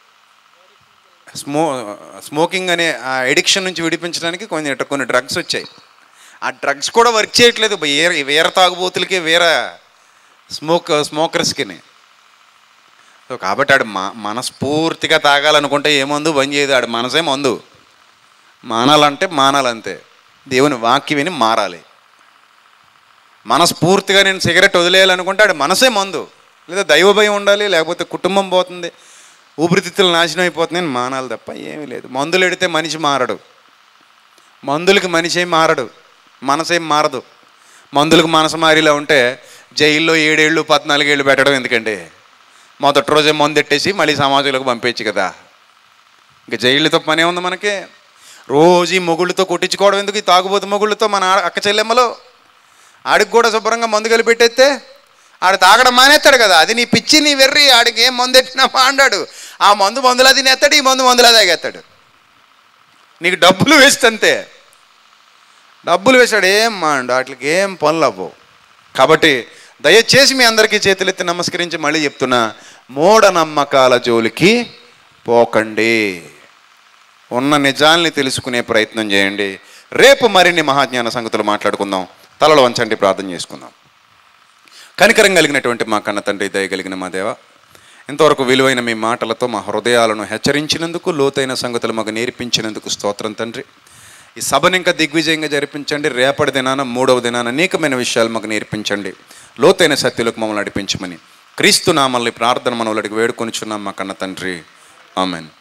స్మో స్మోకింగ్ అనే ఆ ఎడిక్షన్ నుంచి విడిపించడానికి కొన్ని కొన్ని డ్రగ్స్ వచ్చాయి ఆ డ్రగ్స్ కూడా వర్క్ చేయట్లేదు వేరే వేరే తాగుబోతులకి వేరే స్మోక్ స్మోకర్స్కి సో కాబట్టి ఆడు మా మనస్ఫూర్తిగా తాగాలనుకుంటే ఏ మందు బంద్ చేయదు ఆడు మనసే మందు మానాలంటే మానాలంతే దేవుని వాక్యం విని మారాలి మనస్ఫూర్తిగా నేను సిగరెట్ వదిలేయాలనుకుంటే ఆడు మనసే మందు లేదా దైవ భయం ఉండాలి లేకపోతే కుటుంబం పోతుంది ఊపిరితిత్తులు నాశనం అయిపోతుంది అని మానాలి తప్ప ఏమీ లేదు మందులు ఎడితే మనిషి మారడు మందులకి మనిషి ఏం మారడు మనసేం మారదు మందులకు మనసు మారిలా ఉంటే జైల్లో ఏడేళ్ళు పద్నాలుగేళ్ళు పెట్టడం ఎందుకండి మొదటి రోజే మందు ఎట్టేసి మళ్ళీ సమాజంలోకి పంపేయచ్చు కదా ఇంకా జైళ్ళతో పనే ఉంది మనకి రోజు ఈ మొగుళ్ళతో కొట్టించుకోవడం ఎందుకు ఈ తాగుబోతు మొగుళ్ళతో మన ఆ- అక్క చెల్లెమ్మలో ఆడికి కూడా శుభ్రంగా మందు కలిపి పెట్టేస్తే ఆడు తాగడం మానేస్తాడు కదా అది నీ పిచ్చి నీ వెర్రి ఆడికి ఏం మందు ఎట్టినా మాండాడు ఆ మందు మందులా తినేస్తాడు ఈ మందు మందులా తాగేస్తాడు నీకు డబ్బులు వేస్ట్ అంతే డబ్బులు వేసాడు ఏం మాండు వాటికి ఏం పనులు అవ్వవు కాబట్టి దయచేసి మీ అందరికీ చేతులెత్తి నమస్కరించి మళ్ళీ చెప్తున్నా మూఢనమ్మకాల జోలికి పోకండి ఉన్న నిజాల్ని తెలుసుకునే ప్రయత్నం చేయండి రేపు మరిన్ని మహాజ్ఞాన సంగతులు మాట్లాడుకుందాం తలలో వంచండి ప్రార్థన చేసుకుందాం కనికరం కలిగినటువంటి మా కన్న తండ్రి దయ కలిగిన మా దేవ ఇంతవరకు విలువైన మీ మాటలతో మా హృదయాలను హెచ్చరించినందుకు లోతైన సంగతులు మాకు నేర్పించినందుకు స్తోత్రం తండ్రి ఈ సభను ఇంకా దిగ్విజయంగా జరిపించండి రేపటి దినాన మూడవ దినాన అనేకమైన విషయాలు మాకు నేర్పించండి లోతైన సత్యులకు మమ్మల్ని నడిపించమని క్రీస్తు నామల్ని ప్రార్థన మనవులడికి వేడుకొనిచున్నాం మా కన్న తండ్రి ఆమెన్